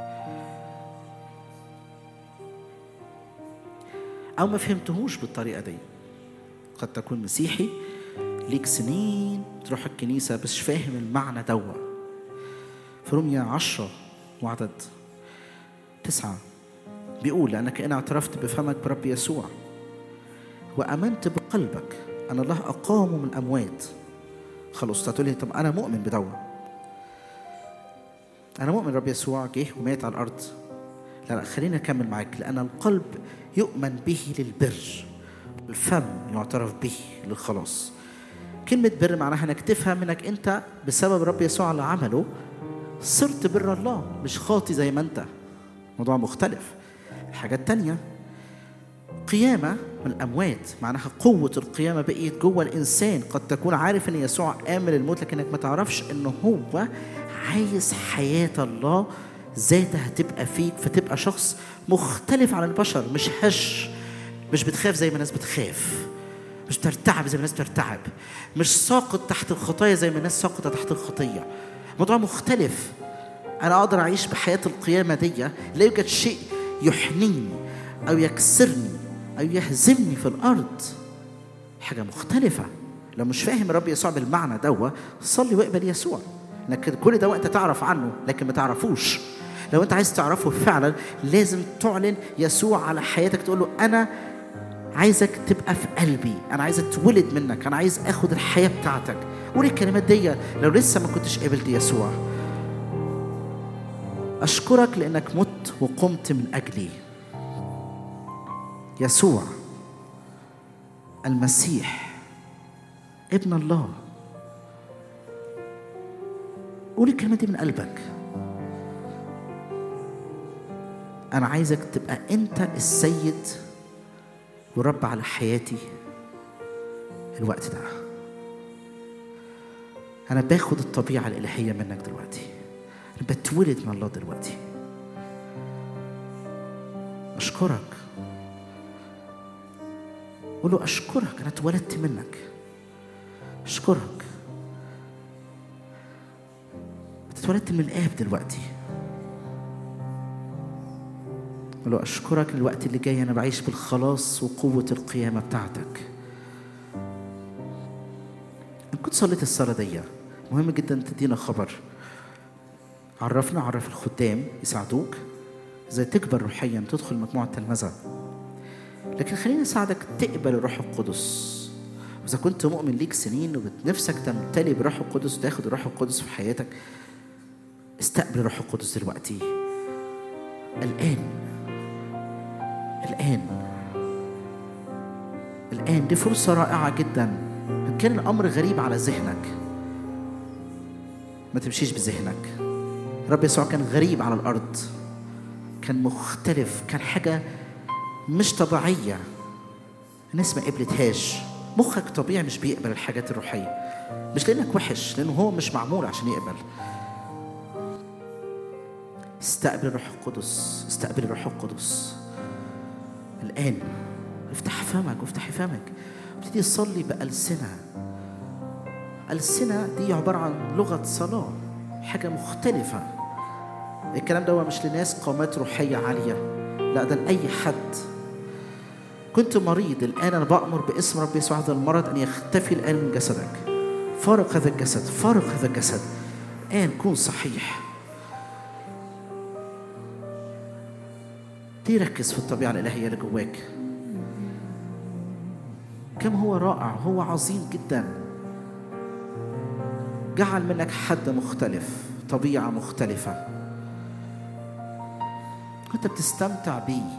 أو ما فهمتهوش بالطريقة دي قد تكون مسيحي ليك سنين تروح الكنيسة بس مش فاهم المعنى دوا في رومية عشرة وعدد تسعة بيقول لأنك إن اعترفت بفمك برب يسوع وأمنت بقلبك أن الله أقامه من الأموات خلاص تقول لي طب أنا مؤمن بدوا أنا مؤمن رب يسوع جه ومات على الأرض لا لا خلينا نكمل معاك لأن القلب يؤمن به للبر الفم يعترف به للخلاص كلمة بر معناها انك تفهم انك انت بسبب رب يسوع اللي عمله صرت بر الله مش خاطي زي ما انت موضوع مختلف الحاجة التانية قيامة من الأموات معناها قوة القيامة بقيت جوه الإنسان قد تكون عارف إن يسوع قام من الموت لكنك ما تعرفش إن هو عايز حياة الله ذاتها تبقى فيك فتبقى شخص مختلف عن البشر مش هش مش بتخاف زي ما الناس بتخاف مش بترتعب زي ما الناس بترتعب مش ساقط تحت الخطايا زي ما الناس ساقطة تحت الخطية موضوع مختلف أنا أقدر أعيش بحياة القيامة دي لا يوجد شيء يحنيني أو يكسرني أو يهزمني في الأرض حاجة مختلفة لو مش فاهم الرب يسوع بالمعنى دوا صلي واقبل يسوع انك كل ده وقت تعرف عنه لكن ما تعرفوش لو انت عايز تعرفه فعلا لازم تعلن يسوع على حياتك تقول له انا عايزك تبقى في قلبي انا عايز اتولد منك انا عايز اخد الحياه بتاعتك قول الكلمات دي لو لسه ما كنتش قابلت يسوع اشكرك لانك مت وقمت من اجلي يسوع المسيح ابن الله قول الكلمة دي من قلبك أنا عايزك تبقى أنت السيد ورب على حياتي الوقت ده أنا باخد الطبيعة الإلهية منك دلوقتي أنا بتولد من الله دلوقتي أشكرك قول له أشكرك أنا اتولدت منك أشكرك اتولدت من الآب دلوقتي قول له أشكرك الوقت اللي جاي أنا بعيش بالخلاص وقوة القيامة بتاعتك إن كنت صليت الصلاة دي مهم جدا تدينا خبر عرفنا عرف الخدام يساعدوك ازاي تكبر روحيا تدخل مجموعة تلمذة لكن خليني اساعدك تقبل الروح القدس واذا كنت مؤمن ليك سنين ونفسك تمتلي بروح القدس وتاخد الروح القدس في حياتك استقبل الروح القدس دلوقتي الآن الآن الآن دي فرصة رائعة جدا إن كان الأمر غريب على ذهنك ما تمشيش بذهنك رب يسوع كان غريب على الأرض كان مختلف كان حاجة مش طبيعية الناس ما قبلتهاش مخك طبيعي مش بيقبل الحاجات الروحية مش لأنك وحش لأنه هو مش معمول عشان يقبل استقبل الروح القدس استقبل الروح القدس الآن افتح فمك وافتح فمك ابتدي تصلي بألسنة ألسنة دي عبارة عن لغة صلاة حاجة مختلفة الكلام ده هو مش لناس قامات روحية عالية لا ده لأي حد كنت مريض الآن أنا بأمر باسم رب يسوع هذا المرض أن يختفي الآن من جسدك فارق هذا الجسد فارق هذا الجسد الآن كون صحيح دي ركز في الطبيعة الإلهية اللي جواك كم هو رائع هو عظيم جدا جعل منك حد مختلف طبيعة مختلفة أنت بتستمتع بيه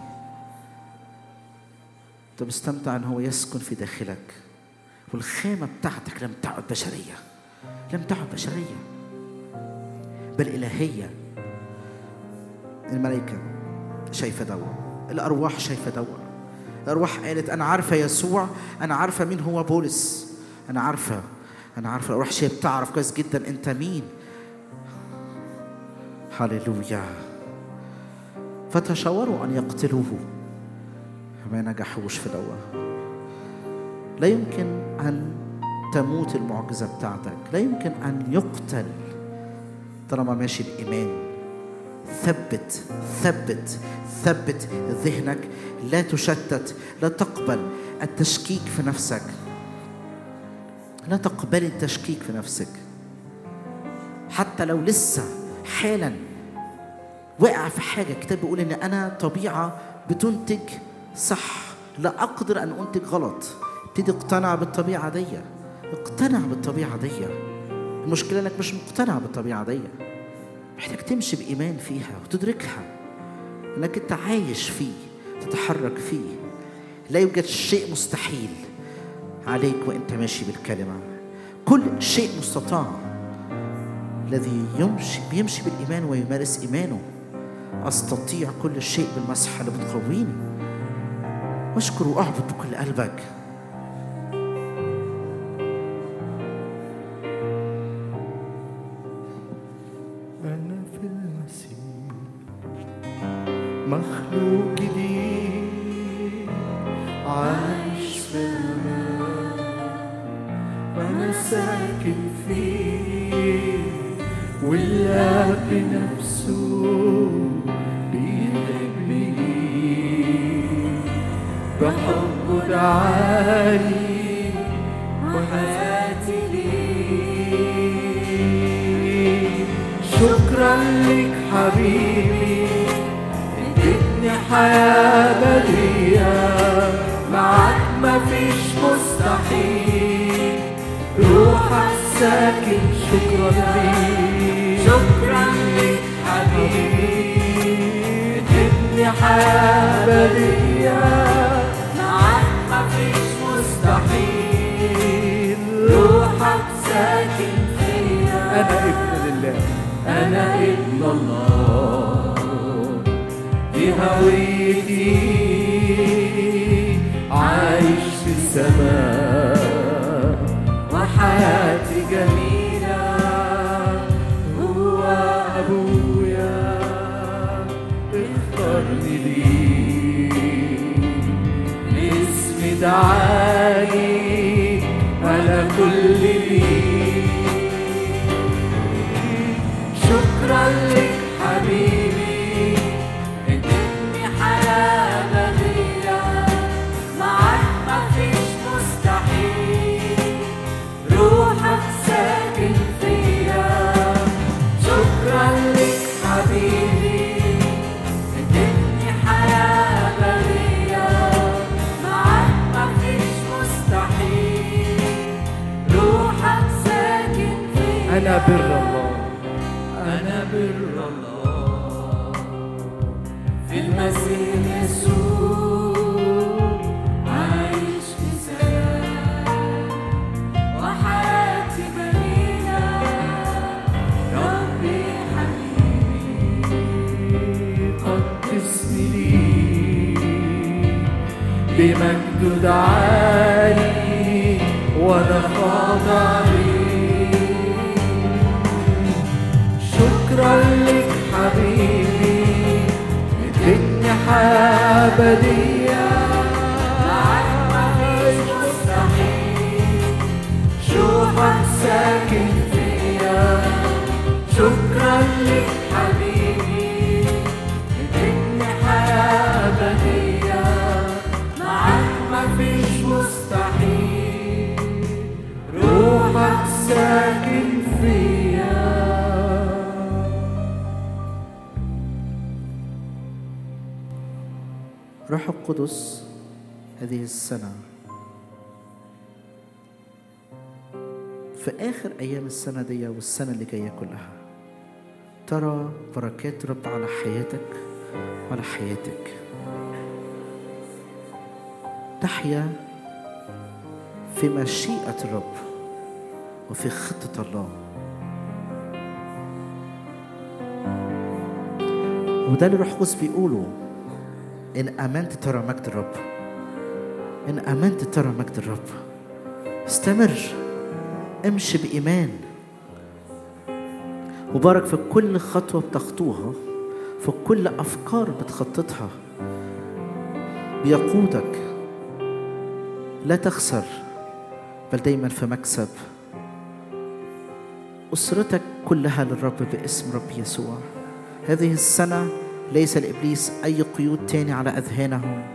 أنت بتستمتع أن هو يسكن في داخلك والخامة بتاعتك لم تعد بشرية لم تعد بشرية بل إلهية الملائكة شايفة دوا الأرواح شايفة دوا الأرواح قالت أنا عارفة يسوع أنا عارفة مين هو بولس أنا عارفة أنا عارفة الأرواح شايفة بتعرف كويس جدا أنت مين هللويا فتشاوروا أن يقتلوه ما نجحوش في دوا لا يمكن أن تموت المعجزة بتاعتك لا يمكن أن يقتل طالما ماشي بإيمان ثبت ثبت ثبت ذهنك لا تشتت لا تقبل التشكيك في نفسك لا تقبل التشكيك في نفسك حتى لو لسه حالا وقع في حاجة الكتاب بيقول إن أنا طبيعة بتنتج صح لا أقدر أن أنتج غلط ابتدي اقتنع بالطبيعة دي اقتنع بالطبيعة دي المشكلة إنك مش مقتنع بالطبيعة دي محتاج تمشي بإيمان فيها وتدركها انك انت عايش فيه تتحرك فيه لا يوجد شيء مستحيل عليك وانت ماشي بالكلمه كل شيء مستطاع الذي يمشي بيمشي بالايمان ويمارس ايمانه استطيع كل شيء بالمسحه اللي بتقويني واشكر واعبد بكل قلبك أنا في المسيح مخلوق جديد عايش في الأمان وأنا ساكن فيه والآب نفسه بيحبني بحبه دعاني وحياتي ليه شكرا لك حبيبي اديتني حياة بدية معاك مفيش مستحيل روحك ساكن شكرا ليك شكرا لك حبيبي اديتني حياة بدية معاك مفيش مستحيل روحك ساكن فيا أنا ابن لله أنا ابن الله دي هويتي عايش في السماء وحياتي جميلة هو أبويا اختارني ليه اسمي دعاني أنا كل ليه شكرا لك حبيبي اديتني حياة بدية معاك مفيش مستحيل روحك ساكن فيا شكرا لك حبيبي اديتني حياة بدية معاك مفيش مستحيل روحك ساكن فيا أنا بر الله أنا بر الله في المسيح يسوع عايش في سلام وحياتي جميلة ربي حبيبي قدسني ليه بمجد دعاني وانا خاضع ليه شكرا لك حبيبي اديتني حياة بدية معاك مفيش مستحيل روحك ساكن فيا شكرا لك حبيبي اديتني حياة بدية معاك مفيش مستحيل روحك ساكن فيا روح القدس هذه السنة في آخر أيام السنة دي والسنة اللي جاية كلها ترى بركات رب على حياتك وعلى حياتك تحيا في مشيئة الرب وفي خطة الله وده اللي روح القدس بيقوله إن آمنت ترى مجد الرب إن آمنت ترى مجد الرب استمر امشي بإيمان وبارك في كل خطوة بتخطوها في كل أفكار بتخططها بيقودك لا تخسر بل دايما في مكسب أسرتك كلها للرب باسم رب يسوع هذه السنة ليس لإبليس أي قيود تاني على أذهانهم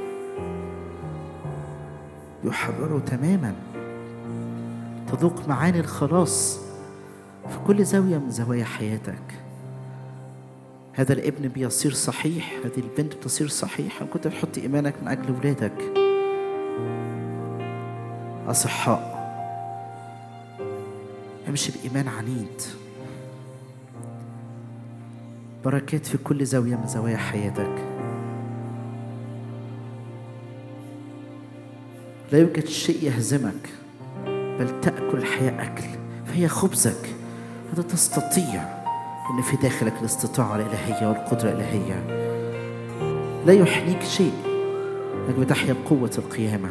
يحرروا تماما تذوق معاني الخلاص في كل زاوية من زوايا حياتك هذا الابن بيصير صحيح هذه البنت بتصير صحيحة كنت بتحط إيمانك من أجل ولادك أصحاء امشي بإيمان عنيد بركات في كل زاوية من زوايا حياتك لا يوجد شيء يهزمك بل تأكل الحياة أكل فهي خبزك أنت تستطيع أن في داخلك الاستطاعة الإلهية والقدرة الإلهية لا يحنيك شيء أنك بتحيا بقوة القيامة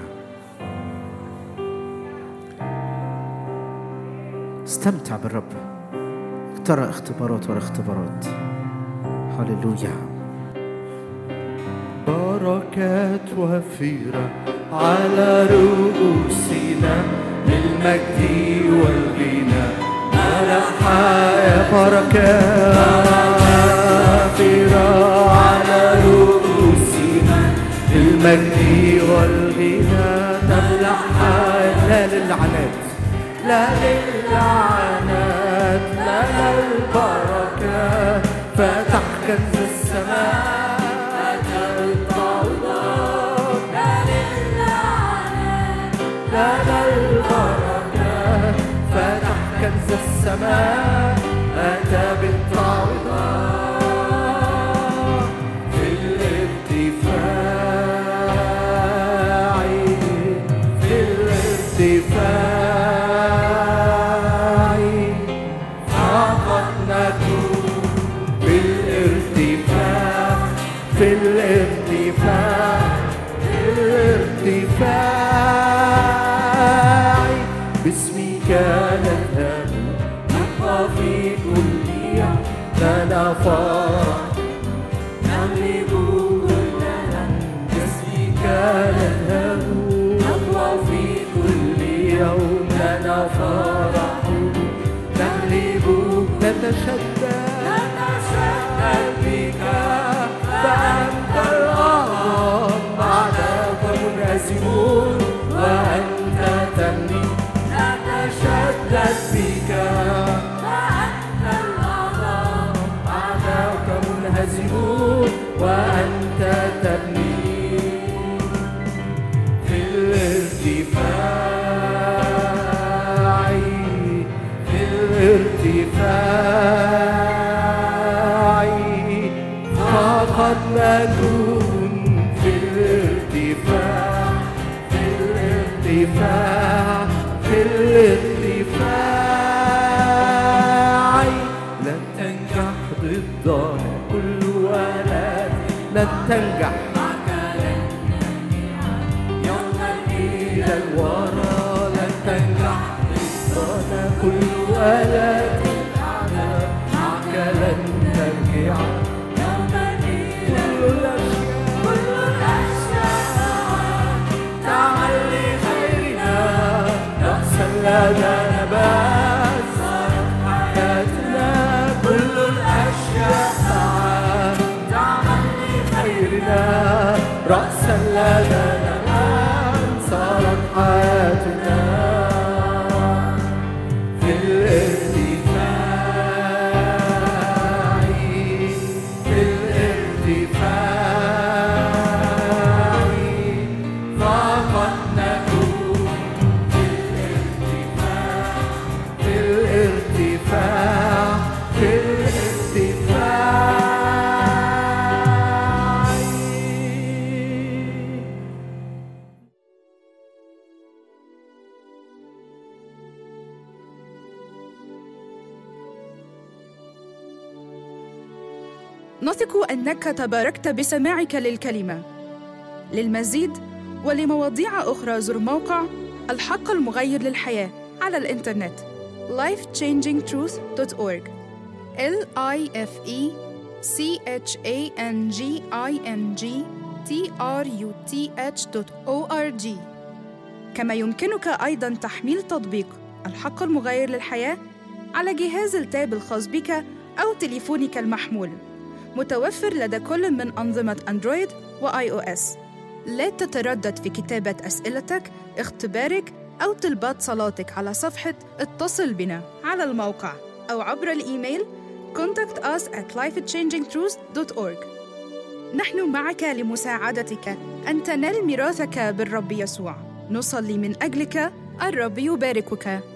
استمتع بالرب ترى اختبارات ورا اختبارات هللويا بركات وفيرة على رؤوسنا للمجد والغنى ملحة يا بركات وفيرة على رؤوسنا للمجد والغنى ملحة لا للعنات لا للعنات لا للبركات فتح كنز السماء لا للبركات فتح كنز السماء أتى بالتعويضات في الارتفاع في الارتفاع فقط نكون في الارتفاع في الارتفاع في الارتفاع باسمك نذهب نحو في كل يوم لنا فرح نغلب كلنا باسمك نذهب نحو في كل يوم لنا فرح نغلب نتشدد نتشدد بك فأنت الأعظم بعدك منهزمون وأنت تملي نتشدد بك فأنت الأعظم بعدك منهزمون وأنت تبني في الارتفاع في الارتفاع فقد نكون في الارتفاع في الارتفاع في الارتفاع لن تنجح ضدنا كل ولد لن تنجح يوما إلى الورى لن تنجح ضدنا كل ولد معك لن ترجع يوما إلى كل الأشياء تعمل لخيرنا رأسا لنا نبات حياتنا كل الأشياء معاك تعمل لخيرنا رأسا لنا نبات صارت حياتنا في الارتفاع في الارتفاع فقد نكون في الارتفاع في الارتفاع في الارتفاع نثق انك تباركت بسماعك للكلمه للمزيد ولمواضيع اخرى زر موقع الحق المغير للحياه على الانترنت lifechangingtruth.org l i f e c h a n g i n g t r u t h.org كما يمكنك ايضا تحميل تطبيق الحق المغير للحياه على جهاز التاب الخاص بك او تليفونك المحمول متوفر لدى كل من أنظمة أندرويد وآي أو إس. لا تتردد في كتابة أسئلتك، اختبارك أو طلبات صلاتك على صفحة اتصل بنا على الموقع أو عبر الإيميل contact us at lifechangingtruth.org نحن معك لمساعدتك أن تنال ميراثك بالرب يسوع نصلي من أجلك الرب يباركك